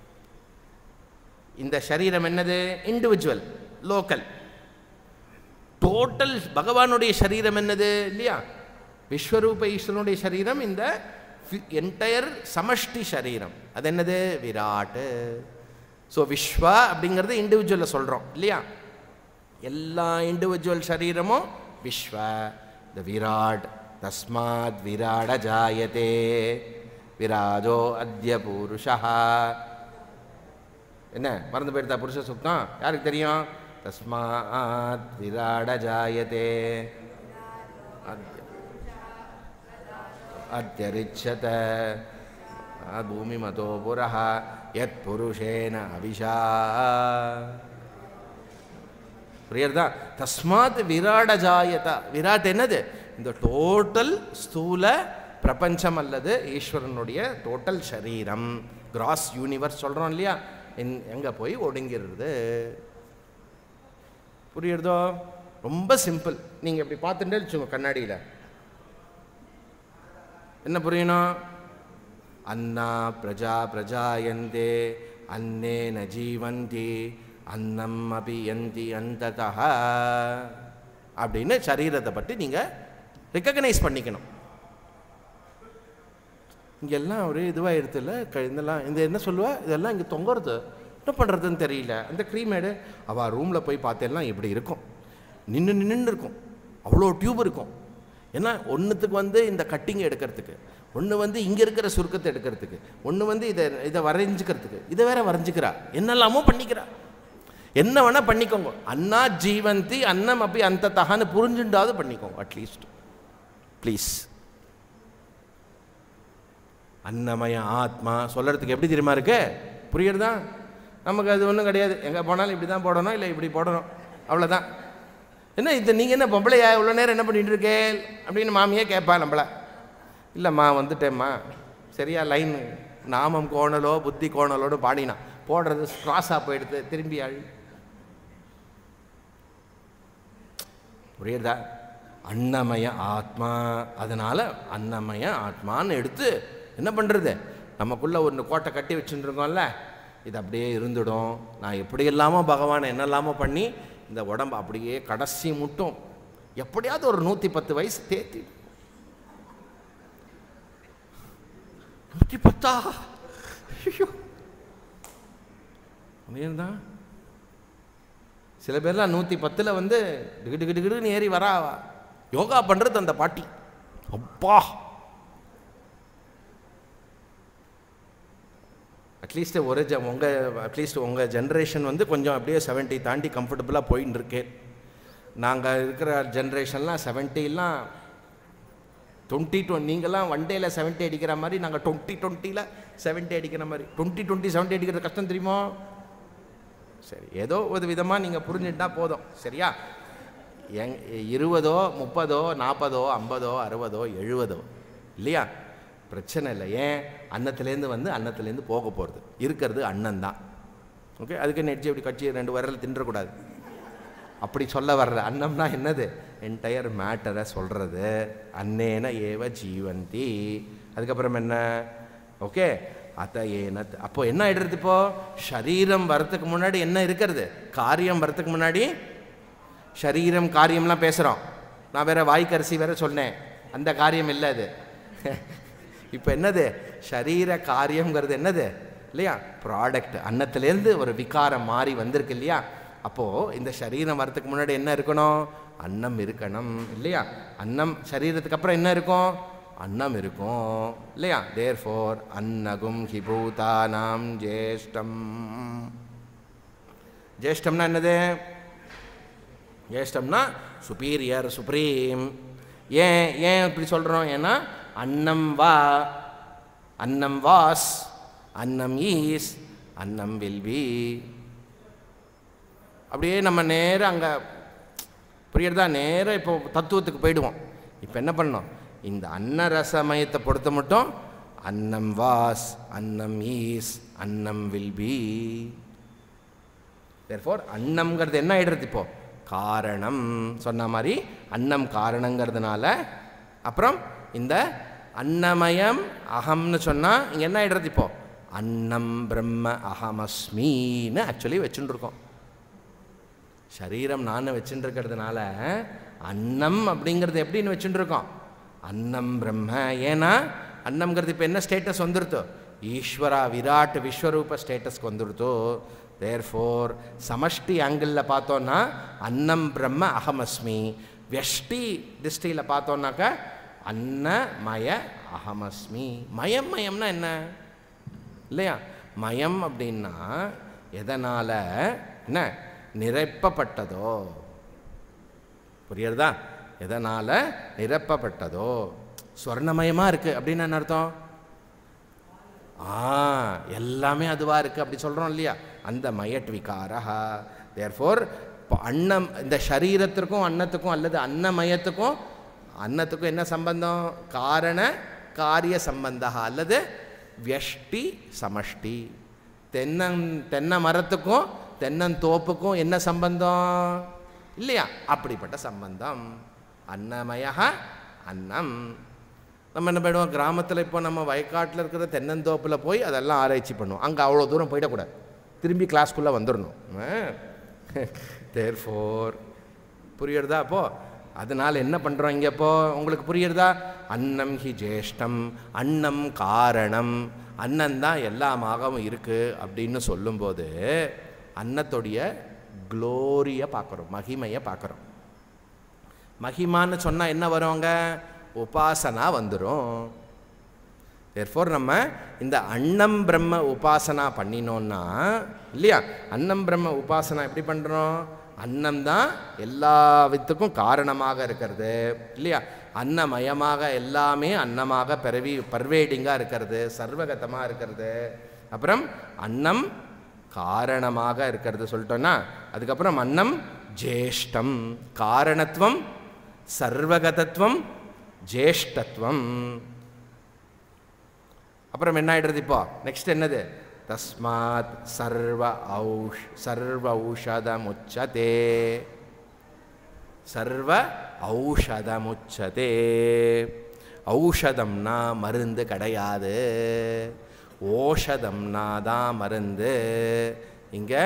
A: இந்த சரீரம் என்னது இண்டிவிஜுவல் லோக்கல் டோட்டல் பகவானுடைய சரீரம் என்னது இல்லையா விஸ்வரூப ஈஸ்வரனுடைய சரீரம் இந்த என்டையர் சமஷ்டி சரீரம் அது என்னது விராட்டு ஸோ விஸ்வா அப்படிங்கிறது இண்டிவிஜுவலில் சொல்கிறோம் இல்லையா எல்லா இண்டிவிஜுவல் சரீரமும் விஸ்வ த விராட் தஸ்மாத் விராட ஜாயதே விராஜோ அத்ய புருஷா என்ன மறந்து போயிருந்தா புருஷ சுத்தம் யாருக்கு தெரியும் தஸ்மாத் விராட ஜாயதே அத்ய அத்தியரிச்சத பூமி மதோ புரः யத் புருஷேன அபிஷா புரியுறதா தஸ்மாத் விராட ஜாயதா விராட் என்னது இந்த டோட்டல் ஸ்தூல பிரபஞ்சம் அல்லது ஈஸ்வரனுடைய டோட்டல் சரீரம் கிராஸ் யூனிவர்ஸ் சொல்கிறோம் இல்லையா எங்கே போய் ஒடுங்கிடுறது புரியுறதோ ரொம்ப சிம்பிள் நீங்கள் இப்படி பார்த்துட்டே வச்சுக்கோங்க கண்ணாடியில் என்ன புரியணும் அன்னா பிரஜா பிரஜாயந்தே அன்னே ந ஜீவந்தி அன்னம் அபியந்தி அந்ததா அப்படின்னு சரீரத்தை பற்றி நீங்கள் ரெக்கக்னைஸ் பண்ணிக்கணும் இங்கெல்லாம் ஒரு இதுவாக எடுத்துல இதெல்லாம் இந்த என்ன சொல்லுவா இதெல்லாம் இங்கே தொங்குறது என்ன பண்ணுறதுன்னு தெரியல அந்த க்ரீமேடு அவள் ரூமில் போய் பார்த்தேன்னா இப்படி இருக்கும் நின்று நின்று இருக்கும் அவ்வளோ டியூப் இருக்கும் ஏன்னா ஒன்றுத்துக்கு வந்து இந்த கட்டிங் எடுக்கிறதுக்கு ஒன்று வந்து இங்கே இருக்கிற சுருக்கத்தை எடுக்கிறதுக்கு ஒன்று வந்து இதை இதை வரைஞ்சிக்கிறதுக்கு இதை வேற வரைஞ்சிக்கிறா என்னெல்லாமோ பண்ணிக்கிறா என்ன வேணால் பண்ணிக்கோங்க அண்ணா ஜீவந்தி அன்னம் அப்படி அந்த தகான்னு புரிஞ்சுண்டாவது பண்ணிக்கோங்க அட்லீஸ்ட் ப்ளீஸ் அன்னமய ஆத்மா சொல்கிறதுக்கு எப்படி தெரியுமா இருக்கு புரியுறதா நமக்கு அது ஒன்றும் கிடையாது எங்கே போனாலும் இப்படி தான் போடணும் இல்லை இப்படி போடணும் அவ்வளோதான் என்ன இது நீங்கள் என்ன பொம்பளையா இவ்வளோ நேரம் என்ன பண்ணிட்டு இருக்கே அப்படின்னு மாமியே கேட்பா நம்மள இல்லைம்மா வந்துட்டேம்மா சரியா லைன் நாமம் கோணலோ புத்தி கோணலோடு பாடினா போடுறது கிராஸாக போயிடுது திரும்பி அழு புரியுறதா அன்னமய ஆத்மா அதனால் அன்னமய ஆத்மான்னு எடுத்து என்ன பண்ணுறது நமக்குள்ளே ஒன்று கோட்டை கட்டி வச்சுருக்கோம்ல இது அப்படியே இருந்துடும் நான் எப்படி இல்லாமோ பகவானை என்னெல்லாமோ பண்ணி இந்த உடம்பு அப்படியே கடைசி முட்டும் எப்படியாவது ஒரு நூற்றி பத்து வயசு தேத்தி நூற்றி பத்தா தான் சில பேர்லாம் நூற்றி பத்தில் வந்து டிகு டிகு டிகுன்னு ஏறி வரா யோகா பண்ணுறது அந்த பாட்டி அப்பா அட்லீஸ்ட் ஒரு ஜ உங்கள் அட்லீஸ்ட் உங்கள் ஜென்ரேஷன் வந்து கொஞ்சம் அப்படியே செவன்ட்டி தாண்டி கம்ஃபர்டபுளாக போயின்னு இருக்கேன் நாங்கள் இருக்கிற ஜென்ரேஷன்லாம் செவன்ட்டிலாம் டுவெண்ட்டி டொ நீங்களாம் ஒன் டேயில் செவன்ட்டி அடிக்கிற மாதிரி நாங்கள் டுவெண்ட்டி டுவெண்ட்டியில் செவன்ட்டி அடிக்கிற மாதிரி டுவெண்ட்டி டுவெண்ட்டி செவன்ட்டி அடிக்கிறது கஷ்டம் தெரியுமோ சரி ஏதோ ஒரு விதமாக நீங்கள் புரிஞ்சுட்டா போதும் சரியா எங் இருபதோ முப்பதோ நாற்பதோ ஐம்பதோ அறுபதோ எழுபதோ இல்லையா பிரச்சனை இல்லை ஏன் அன்னத்துலேருந்து வந்து அன்னத்துலேருந்து போக போகிறது இருக்கிறது அண்ணன் தான் ஓகே அதுக்கு நெட்ஜி அப்படி கட்சி ரெண்டு வரல தின்றக்கூடாது அப்படி சொல்ல வர்ற அன்னம்னா என்னது என்டையர் மேட்டரை சொல்கிறது அன்னேன ஏவ ஜீவந்தி அதுக்கப்புறம் என்ன ஓகே அத்த ஏன அப்போ என்ன ஆயிடுறது இப்போ சரீரம் வரத்துக்கு முன்னாடி என்ன இருக்கிறது காரியம் வரத்துக்கு முன்னாடி சரீரம் காரியம்லாம் பேசுகிறோம் நான் வேற வாய்க்கரிசி வேற சொன்னேன் அந்த காரியம் இல்லை அது இப்போ என்னது சரீர காரியம்ங்கிறது என்னது இல்லையா ப்ராடக்ட் அன்னத்துலேருந்து ஒரு விகாரம் மாறி வந்திருக்கு இல்லையா அப்போது இந்த சரீரம் வரத்துக்கு முன்னாடி என்ன இருக்கணும் அன்னம் இருக்கணும் இல்லையா அன்னம் சரீரத்துக்கு அப்புறம் என்ன இருக்கும் அன்னம் இருக்கும் இல்லையா தேர் ஃபோர் அன்னகும் ஹிபூதானாம் ஜேஷ்டம் ஜேஷ்டம்னா என்னது ஜேஷ்டம்னா சுப்பீரியர் சுப்ரீம் ஏன் ஏன் இப்படி சொல்கிறோம் ஏன்னா அன்னம் வா அன்னம் வாஸ் அன்னம் ஈஸ் அன்னம் வில் பி அப்படியே நம்ம நேராக அங்கே புரியுறதா நேராக இப்போ தத்துவத்துக்கு போயிடுவோம் இப்போ என்ன பண்ணோம் இந்த அன்ன ரசமயத்தை பொறுத்த மட்டும் அன்னம் வாஸ் அன்னம் ஈஸ் அன்னம் வில் பி தேர்ஃபோர் அன்னம்ங்கிறது என்ன ஆயிடுறது இப்போ காரணம் சொன்ன மாதிரி அன்னம் காரணங்கிறதுனால அப்புறம் இந்த அன்னமயம் அகம்னு சொன்னால் இங்கே என்ன ஆயிடுறது இப்போ அன்னம் பிரம்ம அகமஸ்மின்னு ஆக்சுவலி வச்சுட்டு இருக்கோம் சரீரம் நான் வச்சுட்டு இருக்கிறதுனால அன்னம் அப்படிங்கிறது எப்படின்னு வச்சுட்டு இருக்கோம் அன்னம் பிரம்ம ஏன்னா அன்னம்ங்கிறது இப்போ என்ன ஸ்டேட்டஸ் வந்துருத்தோ ஈஸ்வரா விராட் விஸ்வரூப ஸ்டேட்டஸ்க்கு வந்துருத்தோ தேர் ஃபோர் சமஷ்டி ஆங்கிளில் பார்த்தோன்னா அன்னம் பிரம்ம அகமஸ்மி வெஷ்டி திருஷ்டியில் பார்த்தோன்னாக்கா அன்னமய அகமஸ்மி மயம் மயம்னா என்ன இல்லையா மயம் அப்படின்னா எதனால் என்ன நிரப்பப்பட்டதோ புரியுறதா எதனால் நிரப்பப்பட்டதோ ஸ்வர்ணமயமாக இருக்குது அப்படின்னு என்ன அர்த்தம் ஆ எல்லாமே அதுவாக இருக்குது அப்படி சொல்கிறோம் இல்லையா அந்த மயட் விகாரா தேர்ஃபோர் இப்போ அன்னம் இந்த சரீரத்திற்கும் அன்னத்துக்கும் அல்லது அன்னமயத்துக்கும் அன்னத்துக்கும் என்ன சம்பந்தம் காரண காரிய சம்பந்தா அல்லது வியஷ்டி சமஷ்டி தென்னன் தென்னை மரத்துக்கும் தென்னந்தோப்புக்கும் என்ன சம்பந்தம் இல்லையா அப்படிப்பட்ட சம்பந்தம் அன்னமய அன்னம் நம்ம என்ன பண்ணுவோம் கிராமத்தில் இப்போ நம்ம வயக்காட்டில் இருக்கிற தென்னந்தோப்பில் போய் அதெல்லாம் ஆராய்ச்சி பண்ணுவோம் அங்கே அவ்வளோ தூரம் போயிடக்கூடாது திரும்பி கிளாஸ்க்குள்ளே வந்துடணும் தேர் ஃபோர் புரியுறதா அப்போது அதனால் என்ன பண்ணுறோம் இங்கே இப்போ உங்களுக்கு புரியுறதா அன்னம் ஹி ஜேஷ்டம் அன்னம் காரணம் அன்னம் தான் எல்லாமாகவும் இருக்குது அப்படின்னு சொல்லும்போது அன்னத்துடைய க்ளோரியை பார்க்குறோம் மகிமையை பார்க்குறோம் மகிமான்னு சொன்னால் என்ன வருவாங்க உபாசனா வந்துடும் தேர்ஃபோர் நம்ம இந்த அன்னம் பிரம்ம உபாசனா பண்ணினோன்னா இல்லையா அன்னம் பிரம்ம உபாசனா எப்படி பண்ணுறோம் அன்னம் தான் எல்லா வித்துக்கும் காரணமாக இருக்கிறது இல்லையா அன்னமயமாக எல்லாமே அன்னமாக பரவி பர்வேடிங்காக இருக்கிறது சர்வகதமாக இருக்கிறது அப்புறம் அன்னம் காரணமாக இருக்கிறது சொல்லிட்டோன்னா அதுக்கப்புறம் அன்னம் ஜேஷ்டம் காரணத்துவம் சர்வகதத்துவம் ஜேஷ்டத்துவம் அப்புறம் என்ன ஆயிடுறது இப்போ நெக்ஸ்ட் என்னது தஸ்மாத் சர்வ ஔஷ் சர்வ ஔஷதமுச்சதே சர்வ ஔஷதமுச்சதே ஔஷதம்னா மருந்து கிடையாது ஓஷதம்னா தான் மருந்து இங்கே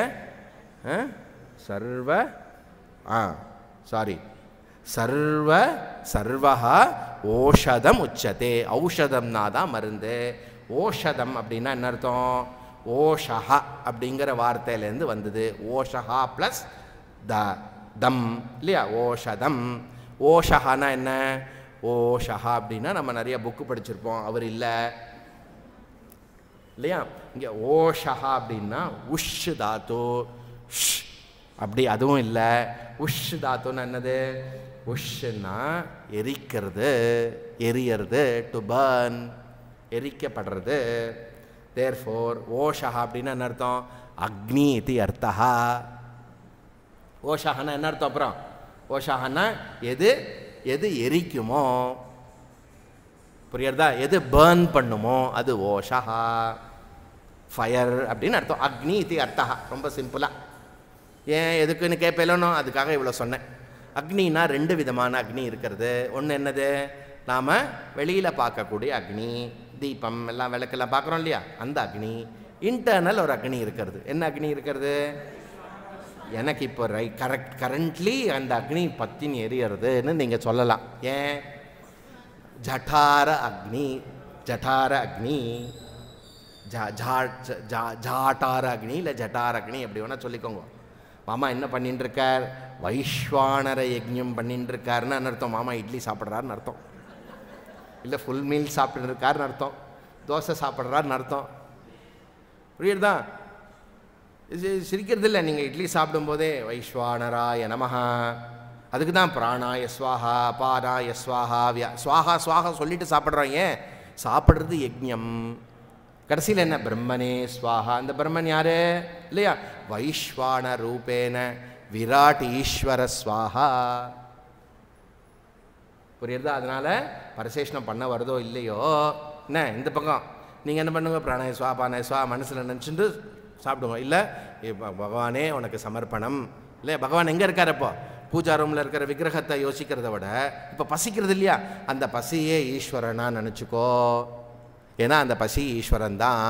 A: சர்வ ஆ சாரி சர்வ சர்வஹா ஓஷதம் உச்சதே ஔஷதம்னா தான் மருந்து ஓஷதம் அப்படின்னா என்ன அர்த்தம் ஓஷஹா அப்படிங்கிற வார்த்தையிலேருந்து வந்தது ஓஷஹா ப்ளஸ் த தம் இல்லையா ஓஷதம் ஓஷஹானா என்ன ஓஷஹா அப்படின்னா நம்ம நிறைய புக்கு படிச்சிருப்போம் அவர் இல்லை இல்லையா இங்கே ஓஷஹா அப்படின்னா உஷ் தாத்து ஷ் அப்படி அதுவும் இல்லை உஷ் தாத்துன்னு என்னது உஷ்னா எரிக்கிறது எரியறது டு பர்ன் எரிக்கப்படுறது தேர் ஃபோர் ஓஷா அப்படின்னு என்ன அர்த்தம் அக்னி இது அர்த்தா ஓஷாகனா என்ன அர்த்தம் அப்புறம் ஓஷாகனா எது எது எரிக்குமோ புரியுறதா எது பேர்ன் பண்ணுமோ அது ஓஷா ஃபயர் அப்படின்னு அர்த்தம் அக்னி இது அர்த்தா ரொம்ப சிம்பிளாக ஏன் எதுக்குன்னு கேட்பேலனோ அதுக்காக இவ்வளோ சொன்னேன் அக்னினா ரெண்டு விதமான அக்னி இருக்கிறது ஒன்று என்னது நாம் வெளியில் பார்க்கக்கூடிய அக்னி தீபம் எல்லாம் விளக்கெல்லாம் பார்க்குறோம் இல்லையா அந்த அக்னி இன்டர்னல் ஒரு அக்னி இருக்கிறது என்ன அக்னி இருக்கிறது எனக்கு இப்போ ரை கரெக்ட் கரண்ட்லி அந்த அக்னி பத்தின் எரியறதுன்னு நீங்கள் சொல்லலாம் ஏன் ஜட்டார அக்னி ஜட்டார அக்னி ஜா- ஜா- ஜா- ஜா- ஜாட்டார அக்னி இல்லை ஜட்டார அக்னி எப்படி வேணால் சொல்லிக்கோங்க மாமா என்ன பண்ணிட்டு இருக்கார் வைஸ்வானர யஜ்ஞம் பண்ணிட்டு இருக்காருன்னு அர்த்தம் மாமா இட்லி சாப்பிட்றாருன்னு அர்த்தம் இல்லை ஃபுல் மீல் சாப்பிட்டு இருக்காருன்னு அர்த்தம் தோசை சாப்பிட்றாருன்னு அர்த்தம் புரியுறதா இது சிரிக்கிறது இல்லை நீங்கள் இட்லி சாப்பிடும்போதே வைஸ்வானராய நமஹா அதுக்கு தான் பிராணாய ஸ்வாஹா அபானாய ஸ்வாஹா வியா ஸ்வாஹா ஸ்வாஹா சொல்லிட்டு சாப்பிட்றோம் ஏன் சாப்பிட்றது யஜ்ஞம் கடைசியில் என்ன பிரம்மனே ஸ்வாஹா அந்த பிரம்மன் யாரு இல்லையா வைஸ்வான ரூபேன விராட் ஈஸ்வர ஸ்வாஹா புரியுறதா அதனால பரிசேஷனம் பண்ண வருதோ இல்லையோ என்ன இந்த பக்கம் நீங்கள் என்ன பண்ணுங்க பிராணாய ஸ்வா பானாய ஸ்வா மனசில் நினச்சிட்டு சாப்பிடுங்க இல்லை இப்போ பகவானே உனக்கு சமர்ப்பணம் இல்லை பகவான் எங்கே இருக்கார் இப்போ பூஜா ரூமில் இருக்கிற விக்கிரகத்தை யோசிக்கிறத விட இப்போ பசிக்கிறது இல்லையா அந்த பசியே ஈஸ்வரனா நினச்சிக்கோ ஏன்னா அந்த பசி ஈஸ்வரன் தான்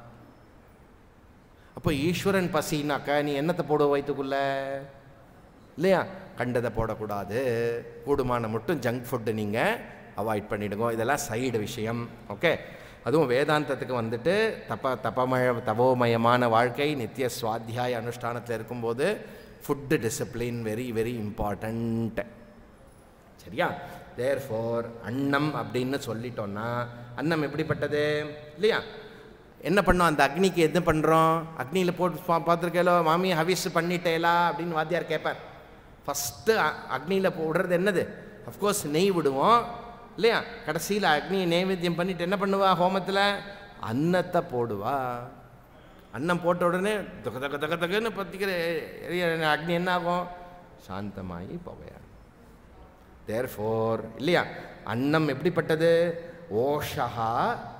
A: அப்போ ஈஸ்வரன் பசினாக்கா நீ என்னத்தை போடுவ வயிற்றுக்குள்ள இல்லையா கண்டதை போடக்கூடாது கூடுமான மட்டும் ஜங்க் ஃபுட்டு நீங்கள் அவாய்ட் பண்ணிடுங்க இதெல்லாம் சைடு விஷயம் ஓகே அதுவும் வேதாந்தத்துக்கு வந்துட்டு தப்ப தப்பமய தவோமயமான வாழ்க்கை நித்திய சுவாத்தியாய அனுஷ்டானத்தில் இருக்கும்போது food discipline very very important சரியா தேர் ஃபோர் அன்னம் அப்படின்னு சொல்லிட்டோன்னா அன்னம் எப்படிப்பட்டது இல்லையா என்ன பண்ணோம் அந்த அக்னிக்கு எது பண்ணுறோம் அக்னியில் போட்டு பா பார்த்துருக்கேலோ மாமி ஹவிஸ் பண்ணிட்டேலா அப்படின்னு வாத்தியார் கேட்பார் ஃபஸ்ட்டு அக்னியில் விடுறது என்னது அஃப்கோர்ஸ் நெய் விடுவோம் இல்லையா கடைசியில் அக்னியை நைவேத்தியம் பண்ணிட்டு என்ன பண்ணுவா ஹோமத்தில் அன்னத்தை போடுவா அன்னம் போட்ட உடனே தக தக தக தகன்னு பற்றிக்கிற அக்னி என்ன ஆகும் சாந்தமாகி புகையா தேர்ஃபோர் இல்லையா அன்னம் எப்படிப்பட்டது ஓஷா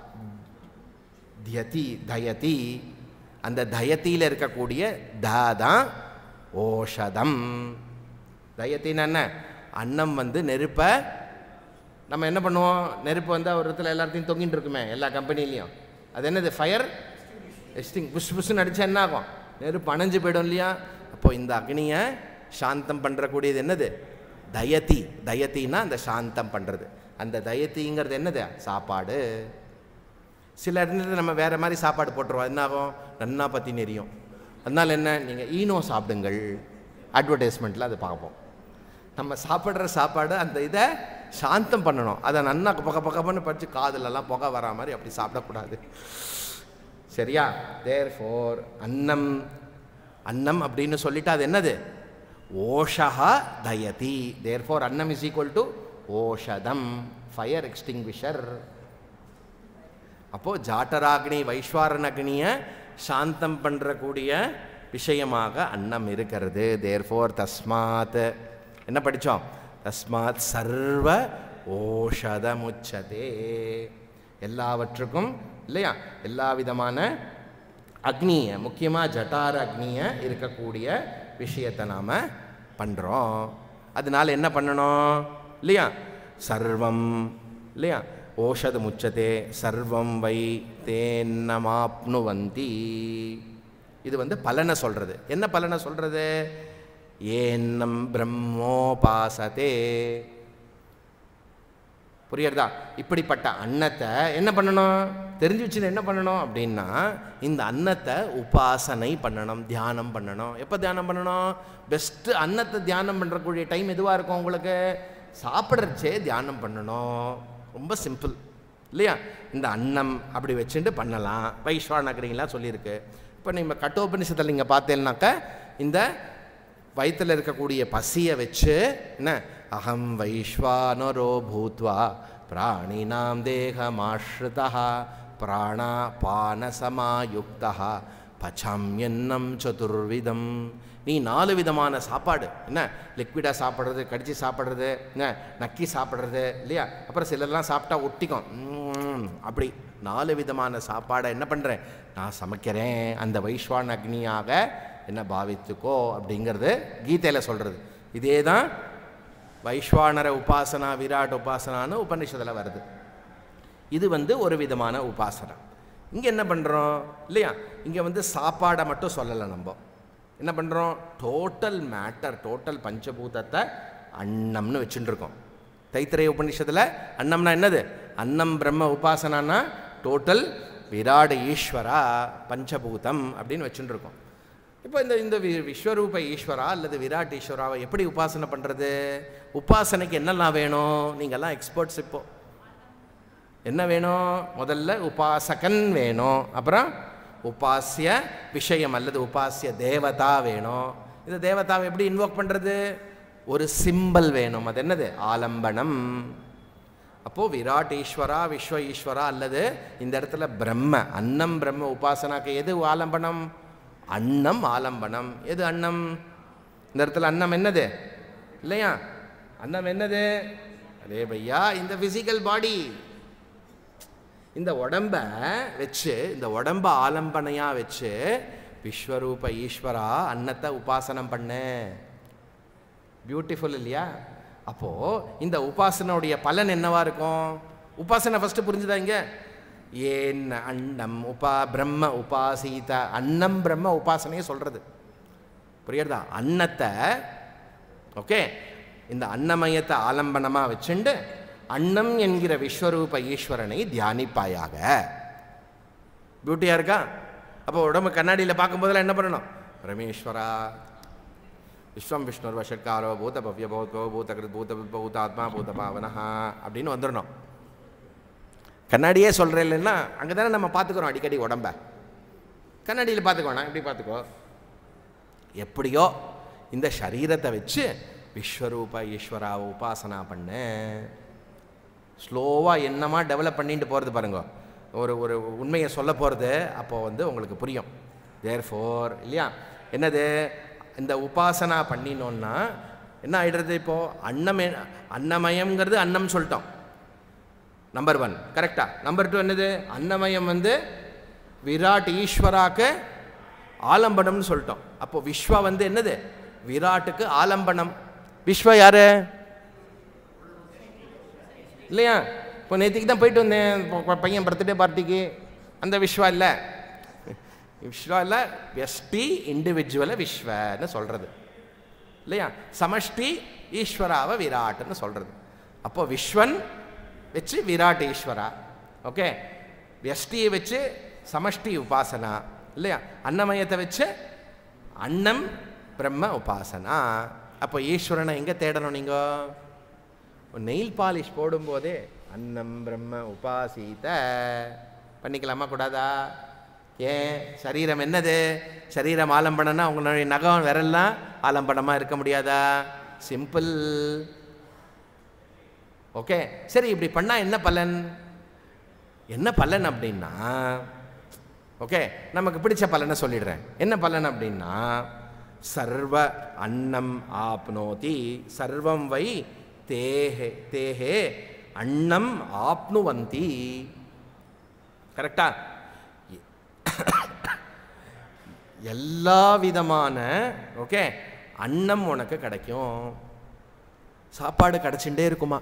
A: தியதி தயதி அந்த தயத்தியில் இருக்கக்கூடிய த தான் ஓஷதம் தயத்தின்னு என்ன அன்னம் வந்து நெருப்பை நம்ம என்ன பண்ணுவோம் நெருப்பு வந்து ஒரு இடத்துல எல்லாத்தையும் தொங்கிட்டு இருக்குமே எல்லா கம்பெனிலையும் அது என்னது ஃபயர் எஸ்டிங் புஷ் புஷ்னு அடித்தா என்ன ஆகும் நெருப்பு அணைஞ்சு போயிடும் இல்லையா அப்போ இந்த அக்னியை சாந்தம் பண்ணுறக்கூடியது என்னது தயதி தயத்தின்னா அந்த சாந்தம் பண்ணுறது அந்த தயத்திங்கிறது என்னது சாப்பாடு சில இடத்துல நம்ம வேறு மாதிரி சாப்பாடு போட்டுருவோம் என்ன ஆகும் நன்னா பற்றி நெறியும் அதனால் என்ன நீங்கள் ஈனோ சாப்பிடுங்கள் அட்வர்டைஸ்மெண்ட்டில் அதை பார்ப்போம் நம்ம சாப்பிட்ற சாப்பாடு அந்த இதை சாந்தம் பண்ணணும் அதை நன்னா பக்க பக்கம்னு படித்து காதுலலாம் புகை வரா மாதிரி அப்படி சாப்பிடக்கூடாது சரியா தேர் ஃபோர் அன்னம் அன்னம் அப்படின்னு சொல்லிட்டு அது என்னது ஓஷா தயதி தேர் ஃபோர் அன்னம் இஸ் ஈக்குவல் டு ஓஷதம் ஃபயர் எக்ஸ்டிங்விஷர் அப்போது ஜாட்டராக்னி வைஸ்வாரன் அக்னியை சாந்தம் பண்ணுறக்கூடிய விஷயமாக அன்னம் இருக்கிறது தேர்ஃபோர் தஸ்மாத் என்ன படித்தோம் தஸ்மாத் சர்வ ஓஷதமுச்சதே எல்லாவற்றுக்கும் இல்லையா எல்லா விதமான அக்னியை முக்கியமாக ஜட்டார அக்னியை இருக்கக்கூடிய விஷயத்தை நாம் பண்ணுறோம் அதனால என்ன பண்ணணும் இல்லையா சர்வம் இல்லையா ஓஷதம் உச்சதே சர்வம் வை தேன்னமாப்னுவந்தி இது வந்து பலனை சொல்கிறது என்ன பலனை சொல்கிறது ஏன்னம் பிரம்மோபாசதே புரியுறதா இப்படிப்பட்ட அன்னத்தை என்ன பண்ணணும் தெரிஞ்சு வச்சு என்ன பண்ணணும் அப்படின்னா இந்த அன்னத்தை உபாசனை பண்ணணும் தியானம் பண்ணணும் எப்போ தியானம் பண்ணணும் பெஸ்ட்டு அன்னத்தை தியானம் பண்ணுறக்கூடிய டைம் எதுவாக இருக்கும் உங்களுக்கு சாப்பிட்றச்சே தியானம் பண்ணணும் ரொம்ப சிம்பிள் இல்லையா இந்த அன்னம் அப்படி வச்சுட்டு பண்ணலாம் வைஸ்வானகரிங்களாம் சொல்லியிருக்கு இப்போ நீங்கள் கட்டோபனிஷத்தில் நீங்கள் பார்த்தேன்னாக்க இந்த வயிற்றில் இருக்கக்கூடிய பசியை வச்சு என்ன அகம் வைஸ்வானரோ பூத்வா பிராணினாம் தேகமாஸ்ருதா பிராணாபானசமாயுக்தா பச்சாமியன்னம் சதுர்விதம் நீ நாலு விதமான சாப்பாடு என்ன லிக்விடாக சாப்பிட்றது கடிச்சு சாப்பிட்றது என்ன நக்கி சாப்பிட்றது இல்லையா அப்புறம் சிலர்லாம் சாப்பிட்டா ஒட்டிக்கும் ம்ம், அப்படி நாலு விதமான சாப்பாடை என்ன பண்ணுறேன் நான் சமைக்கிறேன் அந்த வைஸ்வான் அக்னியாக என்ன பாவித்துக்கோ அப்படிங்கிறது கீதையில் சொல்கிறது இதே தான் வைஸ்வானர உபாசனா விராட் உபாசனான்னு உபநிஷத்தில் வருது இது வந்து ஒரு விதமான உபாசனா இங்கே என்ன பண்ணுறோம் இல்லையா இங்கே வந்து சாப்பாடை மட்டும் சொல்லலை நம்ம என்ன பண்ணுறோம் டோட்டல் மேட்டர் டோட்டல் பஞ்சபூதத்தை அன்னம்னு வச்சுட்டு இருக்கோம் தைத்திரைய உபநிஷத்தில் அன்னம்னா என்னது அன்னம் பிரம்ம உபாசனானா டோட்டல் விராட் ஈஸ்வரா பஞ்சபூதம் அப்படின்னு வச்சுட்டு இருக்கோம் இப்போ இந்த இந்த வி- விஸ்வரூப ஈஸ்வரா அல்லது விராட் ஈஸ்வராவை எப்படி உபாசனை பண்ணுறது உபாசனைக்கு என்னெல்லாம் வேணும் நீங்கள்லாம் எக்ஸ்பர்ட்ஸ் இப்போ என்ன வேணும் முதல்ல உபாசகன் வேணும் அப்புறம் உபாசிய விஷயம் அல்லது உபாசிய தேவதா வேணும் இந்த தேவதாவை எப்படி இன்வோக் பண்ணுறது ஒரு சிம்பல் வேணும் அது என்னது ஆலம்பனம் அப்போது விராட் ஈஸ்வரா விஸ்வ ஈஸ்வரா அல்லது இந்த இடத்துல பிரம்ம அன்னம் பிரம்ம உபாசனாக்கு எது ஆலம்பனம் அன்னம் ஆலம்பனம் எது அன்னம் இந்த இடத்துல அன்னம் என்னது இல்லையா அன்னம் என்னது அதே பையா இந்த ஃபிசிக்கல் பாடி இந்த உடம்ப வச்சு இந்த உடம்ப ஆலம்பனையாக வச்சு விஸ்வரூப ஈஸ்வரா அன்னத்தை உபாசனம் பண்ணு பியூட்டிஃபுல் இல்லையா அப்போது இந்த உபாசனையுடைய பலன் என்னவா இருக்கும் உபாசனை ஃபஸ்ட்டு புரிஞ்சுதா இங்க ஏன் அன்னம் உபா பிரம்ம உபாசித அன்னம் பிரம்ம உபாசனையே சொல்கிறது புரியுறதா அன்னத்தை ஓகே இந்த அன்னமயத்தை ஆலம்பனமாக வச்சுண்டு அன்னம் என்கிற விஸ்வரூப ஈஸ்வரனை தியானிப்பாயாக பியூட்டியாக இருக்கா அப்போ உடம்பு கண்ணாடியில் பார்க்கும்போதெல்லாம் என்ன பண்ணணும் பரமேஸ்வரா விஸ்வம் விஷ்ணுர் வஷட்காரோ பூத பவ்ய பௌத்தோ பூத பூத பூதாத்மா பூத பாவனஹா அப்படின்னு வந்துடணும் கண்ணாடியே சொல்கிறேன் இல்லைன்னா அங்கே தானே நம்ம பார்த்துக்குறோம் அடிக்கடி உடம்ப கண்ணாடியில் பார்த்துக்கோண்ணா இப்படி பார்த்துக்கோ எப்படியோ இந்த சரீரத்தை வச்சு விஸ்வரூப ஈஸ்வராவை உபாசனா பண்ணு ஸ்லோவாக என்னமா டெவலப் பண்ணிட்டு போகிறது பாருங்க ஒரு ஒரு உண்மையை சொல்ல போகிறது அப்போ வந்து உங்களுக்கு புரியும் தேர் ஃபோர் இல்லையா என்னது இந்த உபாசனா பண்ணினோன்னா என்ன ஆயிடுறது இப்போது அன்னமே அன்னமயம்ங்கிறது அன்னம் சொல்லிட்டோம் நம்பர் ஒன் கரெக்டா நம்பர் டூ என்னது அன்னமயம் வந்து விராட் ஈஸ்வராக்கு ஆலம்பனம்னு சொல்லிட்டோம் அப்போ விஸ்வா வந்து என்னது விராட்டுக்கு ஆலம்பனம் விஸ்வா யாரு இல்லையா இப்போ நேற்றுக்கு தான் போயிட்டு வந்தேன் இப்போ ப- பையன் பர்த்டே பார்ட்டிக்கு அந்த விஸ்வா இல்லை விஸ்வா இல்லை வெஷ்டி இண்டிவிஜுவலை விஸ்வன்னு சொல்கிறது இல்லையா சமஷ்டி ஈஸ்வராவை விராட்னு சொல்கிறது அப்போ விஸ்வன் வச்சு விராட் ஈஸ்வரா ஓகே வெஷ்டியை வச்சு சமஷ்டி உபாசனா இல்லையா அன்னமயத்தை வச்சு அன்னம் பிரம்ம உபாசனா அப்போ ஈஸ்வரனை எங்கே தேடணும் நீங்கள் நெயில் பாலிஷ் போடும்போதே அன்னம் பிரம்ம உபாசித பண்ணிக்கலாமா கூடாதா ஏன் சரீரம் என்னது சரீரம் ஆலம்பனம்னா உங்களுடைய நகம் விரல்லாம் ஆலம்பனமாக இருக்க முடியாதா சிம்பிள் ஓகே சரி இப்படி பண்ணால் என்ன பலன் என்ன பலன் அப்படின்னா ஓகே நமக்கு பிடிச்ச பலனை சொல்லிடுறேன் என்ன பலன் அப்படின்னா சர்வ அன்னம் ஆப்னோதி சர்வம் வை தேஹே தேஹே அன்னம் ஆப்னுவந்தி கரெக்டா எல்லா விதமான ஓகே அன்னம் உனக்கு கிடைக்கும் சாப்பாடு கிடைச்சுட்டே இருக்குமா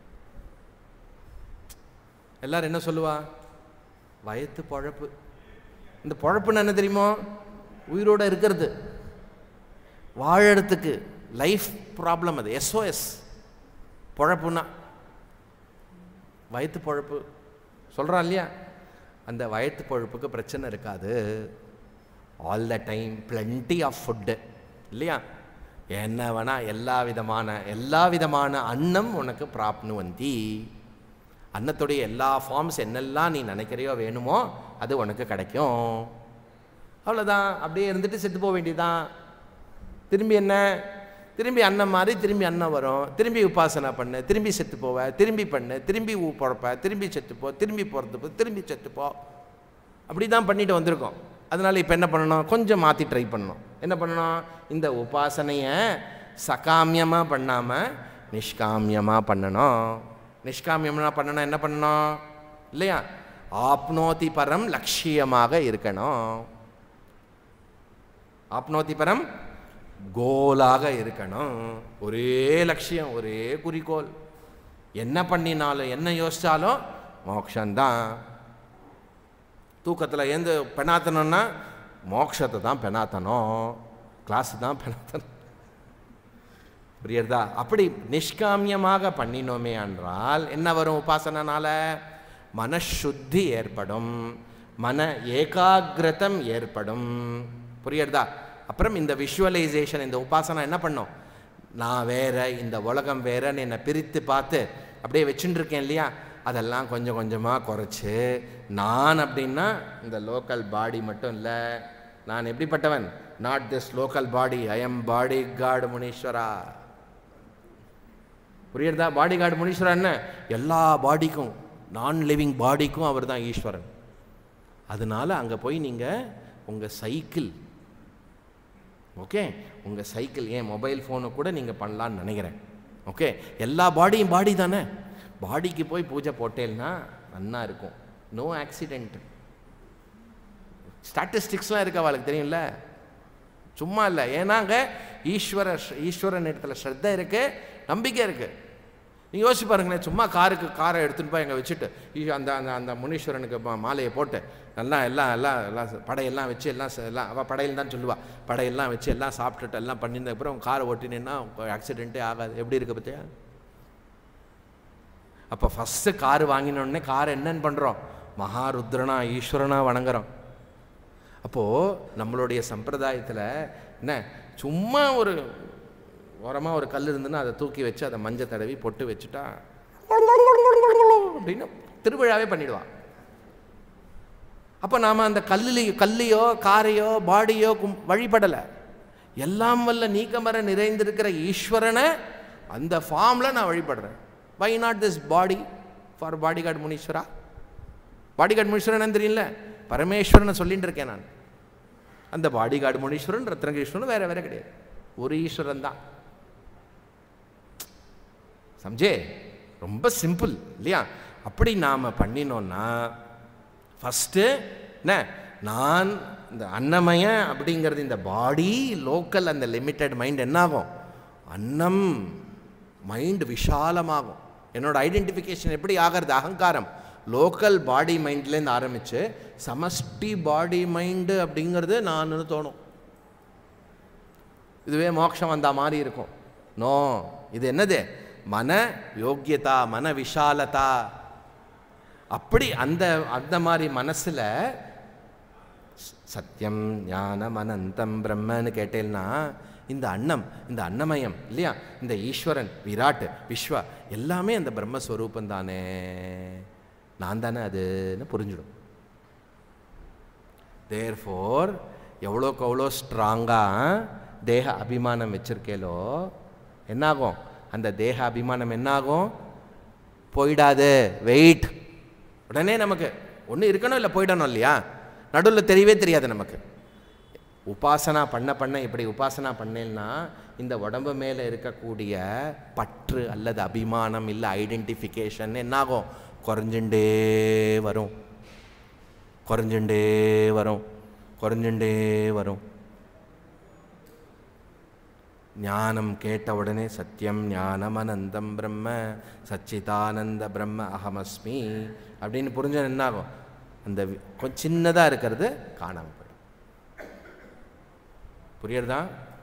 A: எல்லாரும் என்ன சொல்லுவா வயத்து பொழப்பு இந்த பொழப்புன்னு என்ன தெரியுமோ உயிரோட இருக்கிறது வாழறதுக்கு லைஃப் ப்ராப்ளம் அது எஸ்ஓஎஸ் பொழப்புனா வயிற்று பொழப்பு சொல்கிறான் இல்லையா அந்த வயிற்று பொழப்புக்கு பிரச்சனை இருக்காது all the time plenty of food இல்லையா என்ன வேணால் எல்லா விதமான எல்லா விதமான அன்னம் உனக்கு பிராப்னுவந்தி அன்னத்துடைய எல்லா ஃபார்ம்ஸ் என்னெல்லாம் நீ நினைக்கிறையோ வேணுமோ அது உனக்கு கிடைக்கும் அவ்வளோதான் அப்படியே இருந்துட்டு செத்து போக வேண்டியதுதான் திரும்பி என்ன திரும்பி அன்னம் மாதிரி திரும்பி அன்னம் வரும் திரும்பி உபாசனை பண்ணு திரும்பி செத்து போவ திரும்பி பண்ணு திரும்பி ஊ பிறப்ப திரும்பி செத்துப்போ திரும்பி பிறந்துப்போ திரும்பி செத்துப்போ அப்படி தான் பண்ணிட்டு வந்திருக்கோம் அதனால் இப்போ என்ன பண்ணணும் கொஞ்சம் மாற்றி ட்ரை பண்ணணும் என்ன பண்ணணும் இந்த உபாசனையை சகாமியமாக பண்ணாமல் நிஷ்காமியமாக பண்ணணும் நிஷ்காமியமாக பண்ணணும் என்ன பண்ணணும் இல்லையா ஆப்னோதி பரம் லட்சியமாக இருக்கணும் ஆப்னோதி பரம் கோலாக இருக்கணும் ஒரே லட்சியம் ஒரே குறிக்கோள் என்ன பண்ணினாலும் என்ன யோசித்தாலும் மோக்ஷந்தான் தூக்கத்தில் ஏந்து பெணாத்தணும்னா மோட்சத்தை தான் பெணாத்தணும் கிளாஸ் தான் பெணாத்தணும் புரியுறதா அப்படி நிஷ்காமியமாக பண்ணினோமே என்றால் என்ன வரும் உபாசனால மனசுத்தி ஏற்படும் மன ஏகாகிரதம் ஏற்படும் புரியுறதா அப்புறம் இந்த விஷுவலைசேஷன் இந்த உபாசனா என்ன பண்ணும் நான் வேற இந்த உலகம் வேறன்னு என்னை பிரித்து பார்த்து அப்படியே வச்சுட்டு இருக்கேன் இல்லையா அதெல்லாம் கொஞ்சம் கொஞ்சமாக குறைச்சு நான் அப்படின்னா இந்த லோக்கல் பாடி மட்டும் இல்லை நான் எப்படிப்பட்டவன் not this local body I am bodyguard முனீஸ்வரா புரியுறதா பாடி கார்டு முனீஸ்வரா என்ன எல்லா பாடிக்கும் நான் லிவிங் பாடிக்கும் அவர் தான் ஈஸ்வரன் அதனால அங்கே போய் நீங்கள் உங்கள் சைக்கிள் ஓகே உங்கள் சைக்கிள் ஏன் மொபைல் ஃபோனு கூட நீங்கள் பண்ணலான்னு நினைக்கிறேன் ஓகே எல்லா பாடியும் பாடி தானே பாடிக்கு போய் பூஜை போட்டேன்னா நன்னா இருக்கும் நோ ஆக்சிடென்ட் ஸ்டாட்டிஸ்டிக்ஸ்லாம் இருக்கு அவளுக்கு தெரியும்ல சும்மா இல்லை ஏன்னாங்க ஈஸ்வர ஈஸ்வரன் இடத்துல ஸ்ரத்த இருக்கு நம்பிக்கை இருக்கு நீ யோசிச்சு பாருங்களேன் சும்மா காருக்கு காரை எடுத்துன்னு போய் அங்கே வச்சுட்டு ஈ- அந்த அந்த அந்த முனீஸ்வரனுக்கு மா- மாலையை போட்டு நல்லா எல்லாம் எல்லாம் எல்லாம் ச- படையெல்லாம் வச்சு எல்லாம் ச- எல்லாம் அவள் படையில் தான் சொல்லுவா படையெல்லாம் வச்சு எல்லாம் சாப்பிட்டுட்டு எல்லாம் பண்ணியிருந்த அப்புறம் காரை ஓட்டினேன்னா ஆக்சிடென்ட்டே ஆகாது எப்படி இருக்கு பார்த்தியா அப்போ ஃபஸ்ட்டு கார் வாங்கினோடனே கார் என்னன்னு பண்ணுறோம் மகாருத்ரனா ஈஸ்வரனா வணங்குறோம் அப்போது நம்மளுடைய சம்பிரதாயத்தில் என்ன சும்மா ஒரு ஓரமாக ஒரு கல் இருந்துன்னா அதை தூக்கி வச்சு அதை மஞ்சள் தடவி பொட்டு வச்சுட்டா அப்படின்னு திருவிழாவே பண்ணிடுவான் அப்போ நாம் அந்த கல்லுலையோ கல்லையோ காரையோ பாடியோ கும் வழிபடலை எல்லாம் வல்ல நீக்கமர நிறைந்திருக்கிற ஈஸ்வரனை அந்த ஃபார்மில் நான் வழிபடுறேன் why not this body for bodyguard முனீஸ்வரா பாடி கார்டு முனீஸ்வரன் தெரியல பரமேஸ்வரனை சொல்லிட்டு இருக்கேன் நான் அந்த பாடி கார்டு முனீஸ்வரன் ரத்னகிருஷ்ணன் வேற வேற கிடையாது ஒரு ஈஸ்வரன் தான் சம்ஜே ரொம்ப சிம்பிள் இல்லையா அப்படி நாம் பண்ணினோன்னா ஃபஸ்ட்டு என்ன நான் இந்த அன்னமயம் அப்படிங்கிறது இந்த பாடி லோக்கல் அந்த லிமிட்டட் மைண்ட் என்னாகும் அன்னம் மைண்ட் விஷாலமாகும் என்னோட ஐடென்டிஃபிகேஷன் எப்படி ஆகிறது அகங்காரம் லோக்கல் பாடி மைண்ட்லேருந்து ஆரம்பித்து சமஷ்டி பாடி மைண்டு அப்படிங்கிறது நான் தோணும் இதுவே மோட்சம் வந்த மாதிரி இருக்கும் நோ இது என்னது மன யோக்கியதா மன விஷாலதா அப்படி அந்த அந்த மாதிரி மனசில் சத்தியம் ஞானம் அனந்தம் பிரம்மன்னு கேட்டேன்னா இந்த அன்னம் இந்த அன்னமயம் இல்லையா இந்த ஈஸ்வரன் விராட் விஸ்வா எல்லாமே அந்த பிரம்மஸ்வரூபம் தானே நான் தானே அதுன்னு புரிஞ்சிடும் தேர்ஃபோர் எவ்வளோக்கு எவ்வளோ ஸ்ட்ராங்காக தேக அபிமானம் வச்சிருக்கேலோ என்னாகும் அந்த தேக அபிமானம் என்னாகும் போயிடாது வெயிட் உடனே நமக்கு ஒன்று இருக்கணும் இல்லை போயிடணும் இல்லையா நடுவில் தெரியவே தெரியாது நமக்கு உபாசனா பண்ண பண்ண இப்படி உபாசனா பண்ணேன்னா இந்த உடம்பு மேலே இருக்கக்கூடிய பற்று அல்லது அபிமானம் இல்லை ஐடென்டிஃபிகேஷன் என்னாகும் குறைஞ்சுண்டே வரும் குறைஞ்சுண்டே வரும் குறைஞ்சுண்டே வரும் ஞானம் கேட்ட உடனே சத்தியம் ஞானம் அனந்தம் பிரம்ம சச்சிதானந்த பிரம்ம அகமஸ்மி அப்படின்னு புரிஞ்ச என்ன ஆகும் அந்த வி- கொஞ்சம் சின்னதாக இருக்கிறது காணாமல் போயிடும் புரியுறதா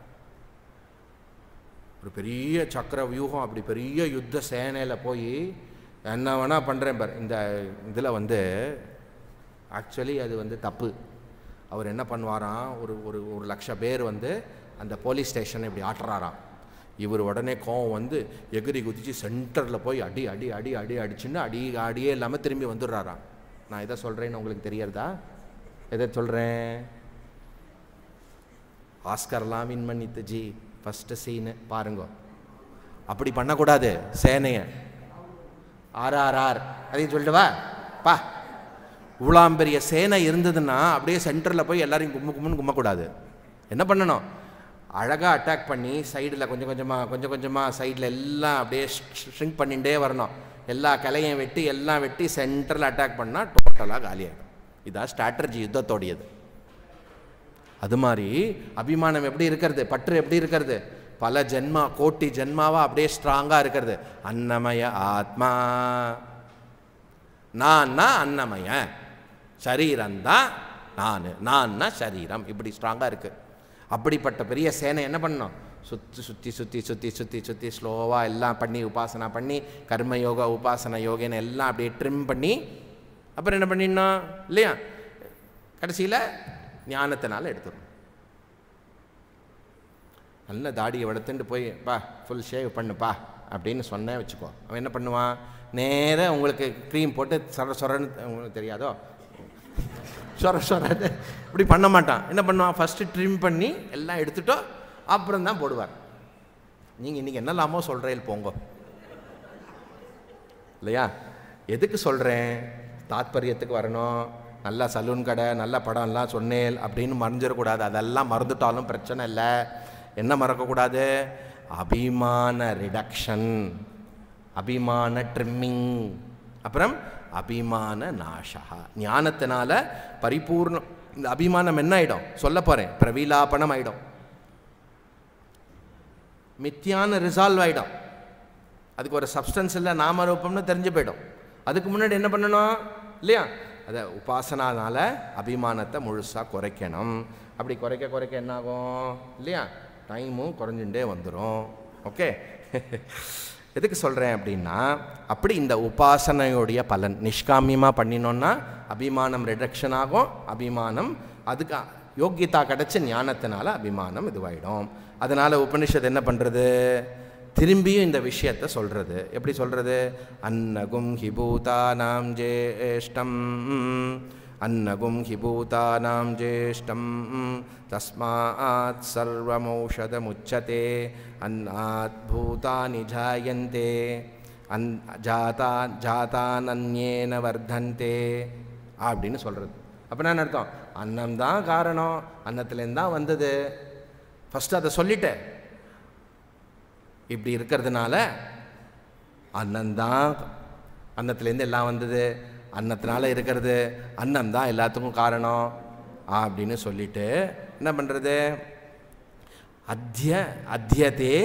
A: ஒரு பெரிய சக்கர வியூகம் அப்படி பெரிய யுத்த சேனையில் போய் என்ன வேணா பண்ணுறேன் பார் இந்த இதில் வந்து ஆக்சுவலி அது வந்து தப்பு அவர் என்ன பண்ணுவாராம் ஒரு ஒரு ஒரு லட்ச பேர் வந்து அந்த போலீஸ் ஸ்டேஷனை இப்படி ஆட்டுறாராம் இவர் உடனே கோவம் வந்து எகிரி குதிச்சு சென்டரில் போய் அடி அடி அடி அடி அடிச்சுன்னு அடி அடியே இல்லாமல் திரும்பி வந்துடுறாராம் நான் எதை சொல்கிறேன்னு உங்களுக்கு தெரியறதா எதை சொல்கிறேன் ஆஸ்கர்லாம் வின் பண்ணித்து ஜி ஃபஸ்ட்டு சீனு பாருங்க அப்படி பண்ணக்கூடாது சேனையை ஆர்ஆர்ஆர் அதையும் சொல்லிட்டு வா பா இவ்வளாம் பெரிய சேனை இருந்ததுன்னா அப்படியே சென்டரில் போய் எல்லாரையும் கும்மு கும்முன்னு கும்மக்கூடாது என்ன பண்ணணும் அழகாக அட்டாக் பண்ணி சைடில் கொஞ்சம் கொஞ்சமாக கொஞ்சம் கொஞ்சமாக சைடில் எல்லாம் அப்படியே ஷ்ரிங்க் பண்ணிகிட்டே வரணும் எல்லா கிளையும் வெட்டி எல்லாம் வெட்டி சென்டரில் அட்டாக் பண்ணால் டோட்டலாக காலியாகிடும் இதான் ஸ்ட்ராட்டஜி யுத்தத்தோடையது அது மாதிரி அபிமானம் எப்படி இருக்கிறது பற்று எப்படி இருக்கிறது பல ஜென்மா கோட்டி ஜென்மாவா அப்படியே ஸ்ட்ராங்காக இருக்கிறது அன்னமய ஆத்மா நான்னா அன்னமய சரீரம்தான் நான் நான்னா சரீரம் இப்படி ஸ்ட்ராங்காக இருக்கு அப்படிப்பட்ட பெரிய சேனை என்ன பண்ணணும் சுற்றி சுற்றி சுற்றி சுற்றி சுற்றி சுற்றி ஸ்லோவாக எல்லாம் பண்ணி உபாசனா பண்ணி கர்ம யோகா உபாசனா யோகின்னு எல்லாம் அப்படியே ட்ரிம் பண்ணி அப்புறம் என்ன பண்ணிடணும் இல்லையா கடைசியில் ஞானத்தினால எடுத்துடணும் நல்ல தாடியை வளர்த்துட்டு போய் பா ஃபுல் ஷேவ் பண்ணுப்பா அப்படின்னு சொன்னேன் வச்சுக்கோ அவன் என்ன பண்ணுவான் நேராக உங்களுக்கு க்ரீம் போட்டு சொர சொரன்னு உங்களுக்கு தெரியாதோ சொர சொரன்னு இப்படி பண்ண மாட்டான் என்ன பண்ணுவான் ஃபஸ்ட்டு ட்ரிம் பண்ணி எல்லாம் எடுத்துட்டோ அப்புறம் தான் போடுவார் நீங்கள் இன்றைக்கி என்னலாமோ சொல்கிறேன் போங்க இல்லையா எதுக்கு சொல்கிறேன் தாத்பரியத்துக்கு வரணும் நல்ல சலூன் கடை நல்ல படம்லாம் சொன்னேன் அப்படின்னு மறைஞ்சிடக்கூடாது அதெல்லாம் மறந்துட்டாலும் பிரச்சனை இல்லை என்ன மறக்கக்கூடாது அபிமான ரிடக்ஷன் அபிமான ட்ரிம்மிங் அப்புறம் அபிமான நாஷா ஞானத்தினால பரிபூர்ணம் இந்த அபிமானம் என்ன ஆயிடும் சொல்ல போகிறேன் பிரவிலாபனம் ஆயிடும் மித்தியான ரிசால்வ் ஆயிடும் அதுக்கு ஒரு சப்ஸ்டன்ஸ் இல்லை நாமரூபம்னு தெரிஞ்சு போயிடும் அதுக்கு முன்னாடி என்ன பண்ணணும் இல்லையா அதை உபாசனானால அபிமானத்தை முழுசாக குறைக்கணும் அப்படி குறைக்க குறைக்க என்ன ஆகும் இல்லையா டைமும் குறைஞ்சுட்டே வந்துடும் ஓகே எதுக்கு சொல்கிறேன் அப்படின்னா அப்படி இந்த உபாசனையுடைய பலன் நிஷ்காமியமாக பண்ணினோன்னா அபிமானம் ரிடக்ஷன் ஆகும் அபிமானம் அதுக்கு யோக்கியதா கிடச்ச ஞானத்தினால அபிமானம் இதுவாயிடும் அதனால் உபனிஷத் என்ன பண்ணுறது திரும்பியும் இந்த விஷயத்தை சொல்கிறது எப்படி சொல்கிறது அன்னகும் ஹிபூதானாம் ஜேஷ்டம் அன்னகும் ஹிபூதானாம் ஜேஷ்டம் தஸ்மாத் சர்வமௌஷதமுச்சதே அன்னாத் பூதானி ஜாயந்தே அன் ஜாதா ஜாதானன்யேன வர்த்தந்தே அப்படின்னு சொல்கிறது அப்போ என்ன அர்த்தம் அன்னம் தான் காரணம் அன்னத்துலேருந்து தான் வந்தது ஃபஸ்ட்டு அதை சொல்லிட்டேன் இப்படி இருக்கிறதுனால அன்னம்தான் அன்னத்துலேருந்து எல்லாம் வந்தது அன்னத்தினால இருக்கிறது அன்னம் தான் எல்லாத்துக்கும் காரணம் அப்படின்னு சொல்லிட்டு என்ன பண்ணுறது அத்திய அத்தியதே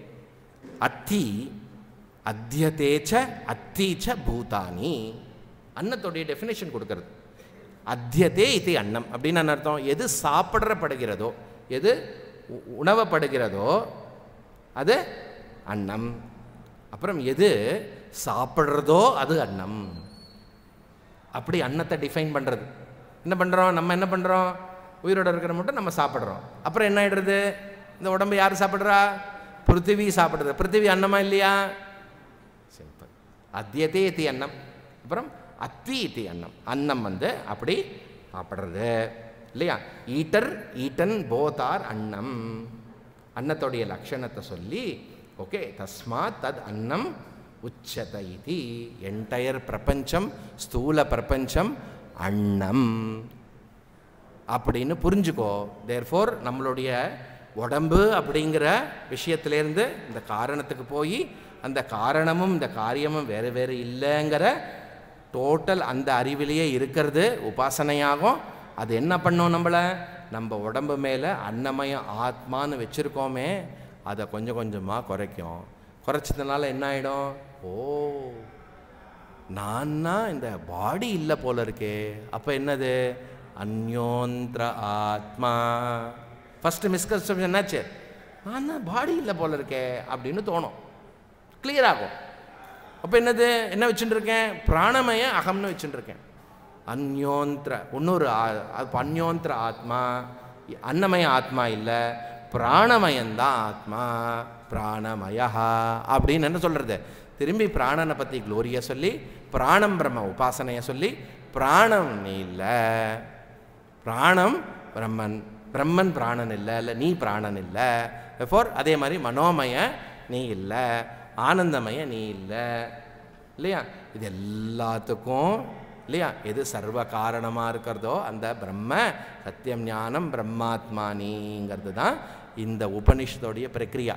A: அத்தி அத்தியதேச்ச அத்தீச்ச பூதானி அன்னத்துடைய டெஃபினேஷன் கொடுக்கறது அத்தியதே இது அன்னம் அப்படின்னு என்ன அர்த்தம் எது சாப்பிடப்படுகிறதோ எது உ- உணவப்படுகிறதோ அது அன்னம் அப்புறம் எது சாப்பிட்றதோ அது அன்னம் அப்படி அன்னத்தை டிஃபைன் பண்ணுறது என்ன பண்ணுறோம் நம்ம என்ன பண்ணுறோம் உயிரோட இருக்கிற மட்டும் நம்ம சாப்பிட்றோம் அப்புறம் என்ன ஆயிடுறது இந்த உடம்பு யார் சாப்பிட்றா பிருத்திவி சாப்பிடுறது பிருத்திவி அன்னமா இல்லையா சிம்பிள் அத்தியதே இத்தி அன்னம் அப்புறம் அத்தி இத்தி அன்னம் அன்னம் வந்து அப்படி சாப்பிட்றது இல்லையா ஈட்டர் ஈட்டன் போதார் அன்னம் அன்னத்துடைய லக்ஷணத்தை சொல்லி ஓகே தஸ்மாத் தத் அன்னம் உச்சத இது என்டையர் பிரபஞ்சம் ஸ்தூல பிரபஞ்சம் அன்னம் அப்படின்னு புரிஞ்சுக்கோ தேர்ஃபோர் நம்மளுடைய உடம்பு அப்படிங்கிற விஷயத்திலேருந்து இந்த காரணத்துக்கு போய் அந்த காரணமும் இந்த காரியமும் வேறு வேறு இல்லைங்கிற டோட்டல் அந்த அறிவிலேயே இருக்கிறது உபாசனையாகும் அது என்ன பண்ணும் நம்மளை நம்ம உடம்பு மேலே அன்னமய ஆத்மான்னு வச்சுருக்கோமே அதை கொஞ்சம் கொஞ்சமாக குறைக்கும் குறைச்சதுனால என்ன ஆகிடும் ஓ நான்னா இந்த பாடி இல்லை போல இருக்கே அப்போ என்னது அந்யோந்திர ஆத்மா ஃபர்ஸ்ட் மிஸ்கன்செப்ஷன் என்னாச்சு நான் பாடி இல்லை போல இருக்கே அப்படின்னு தோணும் clear ஆகும் அப்போ என்னது என்ன வச்சுட்டு இருக்கேன் பிராணமய அகம்னு வச்சுட்டு இருக்கேன் அந்யோந்திர இன்னொரு ஆ- அப்ப அந்யோந்திர ஆத்மா அன்னமய ஆத்மா இல்லை பிராணமயந்தான் ஆத்மா பிராணமயா அப்படின்னு என்ன சொல்கிறது திரும்பி பிராணனை பற்றி க்ளோரியை சொல்லி பிராணம் பிரம்ம உபாசனையை சொல்லி பிராணம் நீ இல்லை பிராணம் பிரம்மன் பிரம்மன் பிராணன் இல்லை இல்லை நீ பிராணன் இல்லை ஃபோர் அதே மாதிரி மனோமய நீ இல்லை ஆனந்தமய நீ இல்லை இல்லையா இது எல்லாத்துக்கும் இல்லையா எது சர்வ காரணமாக இருக்கிறதோ அந்த பிரம்ம சத்தியம் ஞானம் பிரம்மாத்மானிங்கிறது தான் இந்த உபனிஷத்தோடைய பிரக்ரியா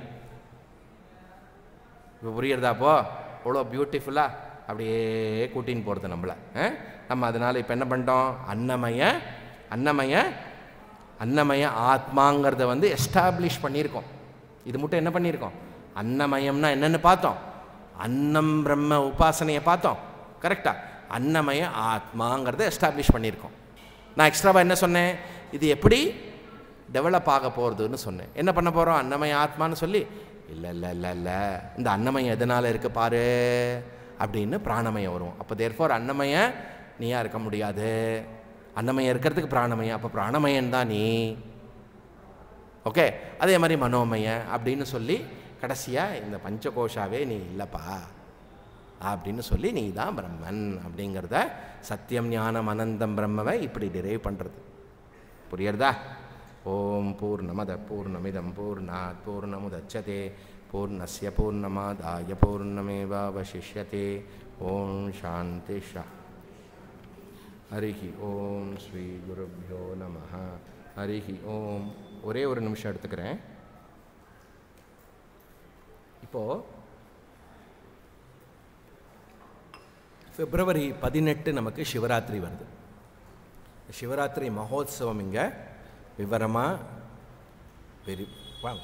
A: இப்போ புரியுறதா அப்போ அவ்வளோ பியூட்டிஃபுல்லாக அப்படியே கூட்டின்னு போகிறது நம்மளை ஆ? நம்ம அதனால் இப்போ என்ன பண்ணிட்டோம் அன்னமய அன்னமய அன்னமய ஆத்மாங்கிறத வந்து எஸ்டாப்ளிஷ் பண்ணியிருக்கோம் இது மட்டும் என்ன பண்ணியிருக்கோம் அன்னமயம்னா என்னென்னு பார்த்தோம் அன்னம் பிரம்ம உபாசனையை பார்த்தோம் கரெக்டா அன்னமய ஆத்மாங்கிறத எஸ்டாப்ளிஷ் பண்ணியிருக்கோம் நான் எக்ஸ்ட்ராவாக என்ன சொன்னேன் இது எப்படி டெவலப் ஆக போகிறதுன்னு சொன்னேன் என்ன பண்ண போகிறோம் அன்னமய ஆத்மான்னு சொல்லி இல்லை இல்லை இல்லை இல்லை இந்த அன்னமயம் எதனால் இருக்கு பாரு அப்படின்னு பிராணமயம் வரும் அப்போ தேர்ஃபோர் அன்னமய நீயா இருக்க முடியாது அன்னமயம் இருக்கிறதுக்கு பிராணமயம் அப்போ பிராணமயன் தான் நீ ஓகே அதே மாதிரி மனோமய அப்படின்னு சொல்லி கடைசியாக இந்த பஞ்சகோஷாவே நீ இல்லைப்பா அப்படின்னு சொல்லி நீ தான் பிரம்மன் அப்படிங்கிறத சத்தியம் ஞானம் அனந்தம் பிரம்மவை இப்படி டிரைவ் பண்ணுறது புரியுறதா ஓம் பூர்ணமத பூர்ணமிதம் பூர்ணாத் பூர்ணமுதச்சதே பூர்ணஸ்ய பூர்ணமாதாய பூர்ணமேவாவசிஷ்யதே ஓம் சாந்தி ஷா ஹரிஹி ஓம் ஸ்ரீ குருப்யோ நம ஹரிஹி ஓம் ஒரே ஒரு நிமிஷம் எடுத்துக்கிறேன் இப்போது பிப்ரவரி பதினெட்டு நமக்கு சிவராத்திரி வருது சிவராத்திரி மகோத்சவம் இங்கே விவரமாக வெரி வாங்க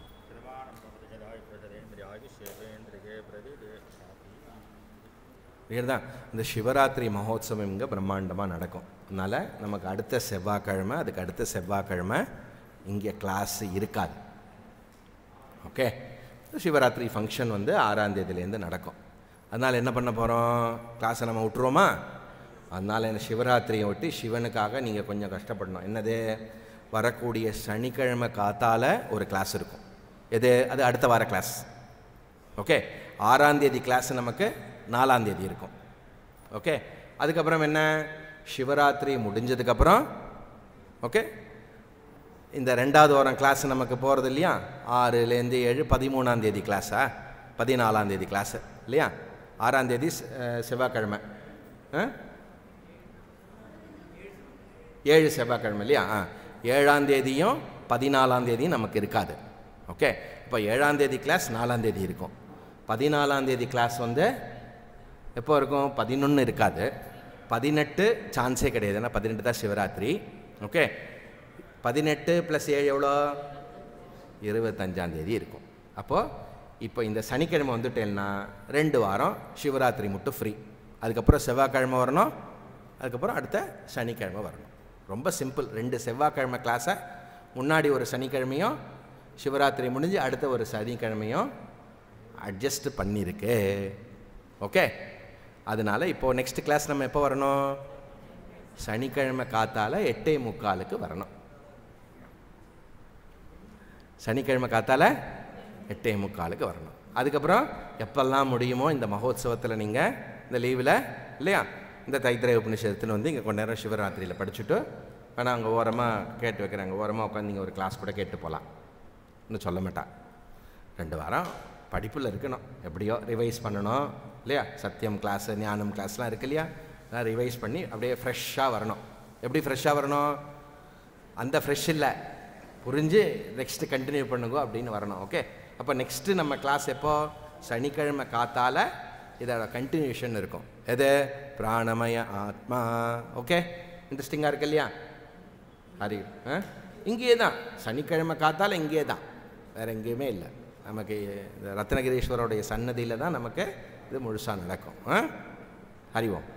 A: தான் இந்த சிவராத்திரி மகோத்சவம் இங்கே பிரம்மாண்டமாக நடக்கும் அதனால் நமக்கு அடுத்த செவ்வாய்க்கிழமை அதுக்கு அடுத்த செவ்வாய்க்கிழமை இங்கே கிளாஸ் இருக்காது ஓகே சிவராத்திரி ஃபங்க்ஷன் வந்து ஆறாம் தேதியிலேருந்து நடக்கும் அதனால் என்ன பண்ண போகிறோம் கிளாஸை நம்ம விட்டுருவோமா அதனால் என்ன சிவராத்திரியை ஒட்டி சிவனுக்காக நீங்கள் கொஞ்சம் கஷ்டப்படணும் என்னது வரக்கூடிய சனிக்கிழமை காத்தால ஒரு கிளாஸ் இருக்கும் எது அது அடுத்த வார கிளாஸ் ஓகே ஆறாம் தேதி கிளாஸ் நமக்கு நாலாம் தேதி இருக்கும் ஓகே அதுக்கப்புறம் என்ன சிவராத்திரி முடிஞ்சதுக்கப்புறம் ஓகே இந்த ரெண்டாவது வாரம் கிளாஸ் நமக்கு போகிறது இல்லையா ஆறுலேருந்து ஏழு பதிமூணாம் தேதி கிளாஸா பதினாலாம் தேதி கிளாஸு இல்லையா ஆறாம் தேதி செ- அஹ், செவ்வாய்க்கிழமை ஆ ஏழு செவ்வாய்க்கிழமை இல்லையா ஆ ஏழாம் தேதியும் பதினாலாம் தேதியும் நமக்கு இருக்காது ஓகே இப்போ ஏழாம் தேதி கிளாஸ் நாலாம் தேதி இருக்கும் பதினாலாம் தேதி கிளாஸ் வந்து எப்போ இருக்கும் பதினொன்று இருக்காது பதினெட்டு சான்ஸே கிடையாது ஏன்னா பதினெட்டு தான் சிவராத்திரி ஓகே பதினெட்டு ப்ளஸ் ஏழு எவ்வளோ இருபத்தஞ்சாம் தேதி இருக்கும் அப்போது இப்போ இந்த சனிக்கிழமை வந்துட்டேன்னா ரெண்டு வாரம் சிவராத்திரி மட்டும் ஃப்ரீ அதுக்கப்புறம் செவ்வாய்க்கிழமை வரணும் அதுக்கப்புறம் அடுத்த சனிக்கிழமை வரணும் ரொம்ப சிம்பிள் ரெண்டு செவ்வாய்க்கிழமை கிளாஸை முன்னாடி ஒரு சனிக்கிழமையும் சிவராத்திரி முடிஞ்சு அடுத்த ஒரு சனிக்கிழமையும் அட்ஜஸ்ட் பண்ணியிருக்கு ஓகே அதனால் இப்போது நெக்ஸ்ட் கிளாஸ் நம்ம எப்போ வரணும் சனிக்கிழமை காத்தால எட்டே முக்காலுக்கு வரணும் சனிக்கிழமை காத்தால எட்டே முக்காலுக்கு வரணும் அதுக்கப்புறம் எப்பெல்லாம் முடியுமோ இந்த மகோத்சவத்தில் நீங்கள் இந்த லீவில் இல்லையா இந்த தைத்திரை உபநிஷத்துன்னு வந்து இங்கே கொஞ்ச நேரம் சிவராத்திரியில் படிச்சுட்டு வேணா அங்கே ஓரமாக கேட்டு வைக்கிறேன் அங்கே ஓரமாக உட்காந்து நீங்கள் ஒரு கிளாஸ் கூட கேட்டு போகலாம் இன்னும் சொல்ல மாட்டான் ரெண்டு வாரம் படிப்பில் இருக்கணும் எப்படியோ ரிவைஸ் பண்ணணும் இல்லையா சத்தியம் கிளாஸு ஞானம் கிளாஸ்லாம் இருக்கு இல்லையா அதெல்லாம் ரிவைஸ் பண்ணி அப்படியே ஃப்ரெஷ்ஷாக வரணும் எப்படி ஃப்ரெஷ்ஷாக வரணும் அந்த ஃப்ரெஷ் இல்லை புரிஞ்சு நெக்ஸ்ட்டு கண்டினியூ பண்ணுங்க அப்படின்னு வரணும் ஓகே அப்போ நெக்ஸ்ட்டு நம்ம கிளாஸ் எப்போ சனிக்கிழமை காத்தால இதோட கண்டினியூஷன் இருக்கும் எது பிராணமய ஆத்மா ஓகே இன்ட்ரெஸ்டிங்காக இருக்கு இல்லையா ஹரி ஆ இங்கேயே தான் சனிக்கிழமை காத்தால இங்கேயே தான் வேறு எங்கேயுமே இல்லை நமக்கு இந்த ரத்னகிரீஸ்வரோடைய சன்னதியில் தான் நமக்கு இது முழுசாக நடக்கும் ஆ ஹரி ஓம்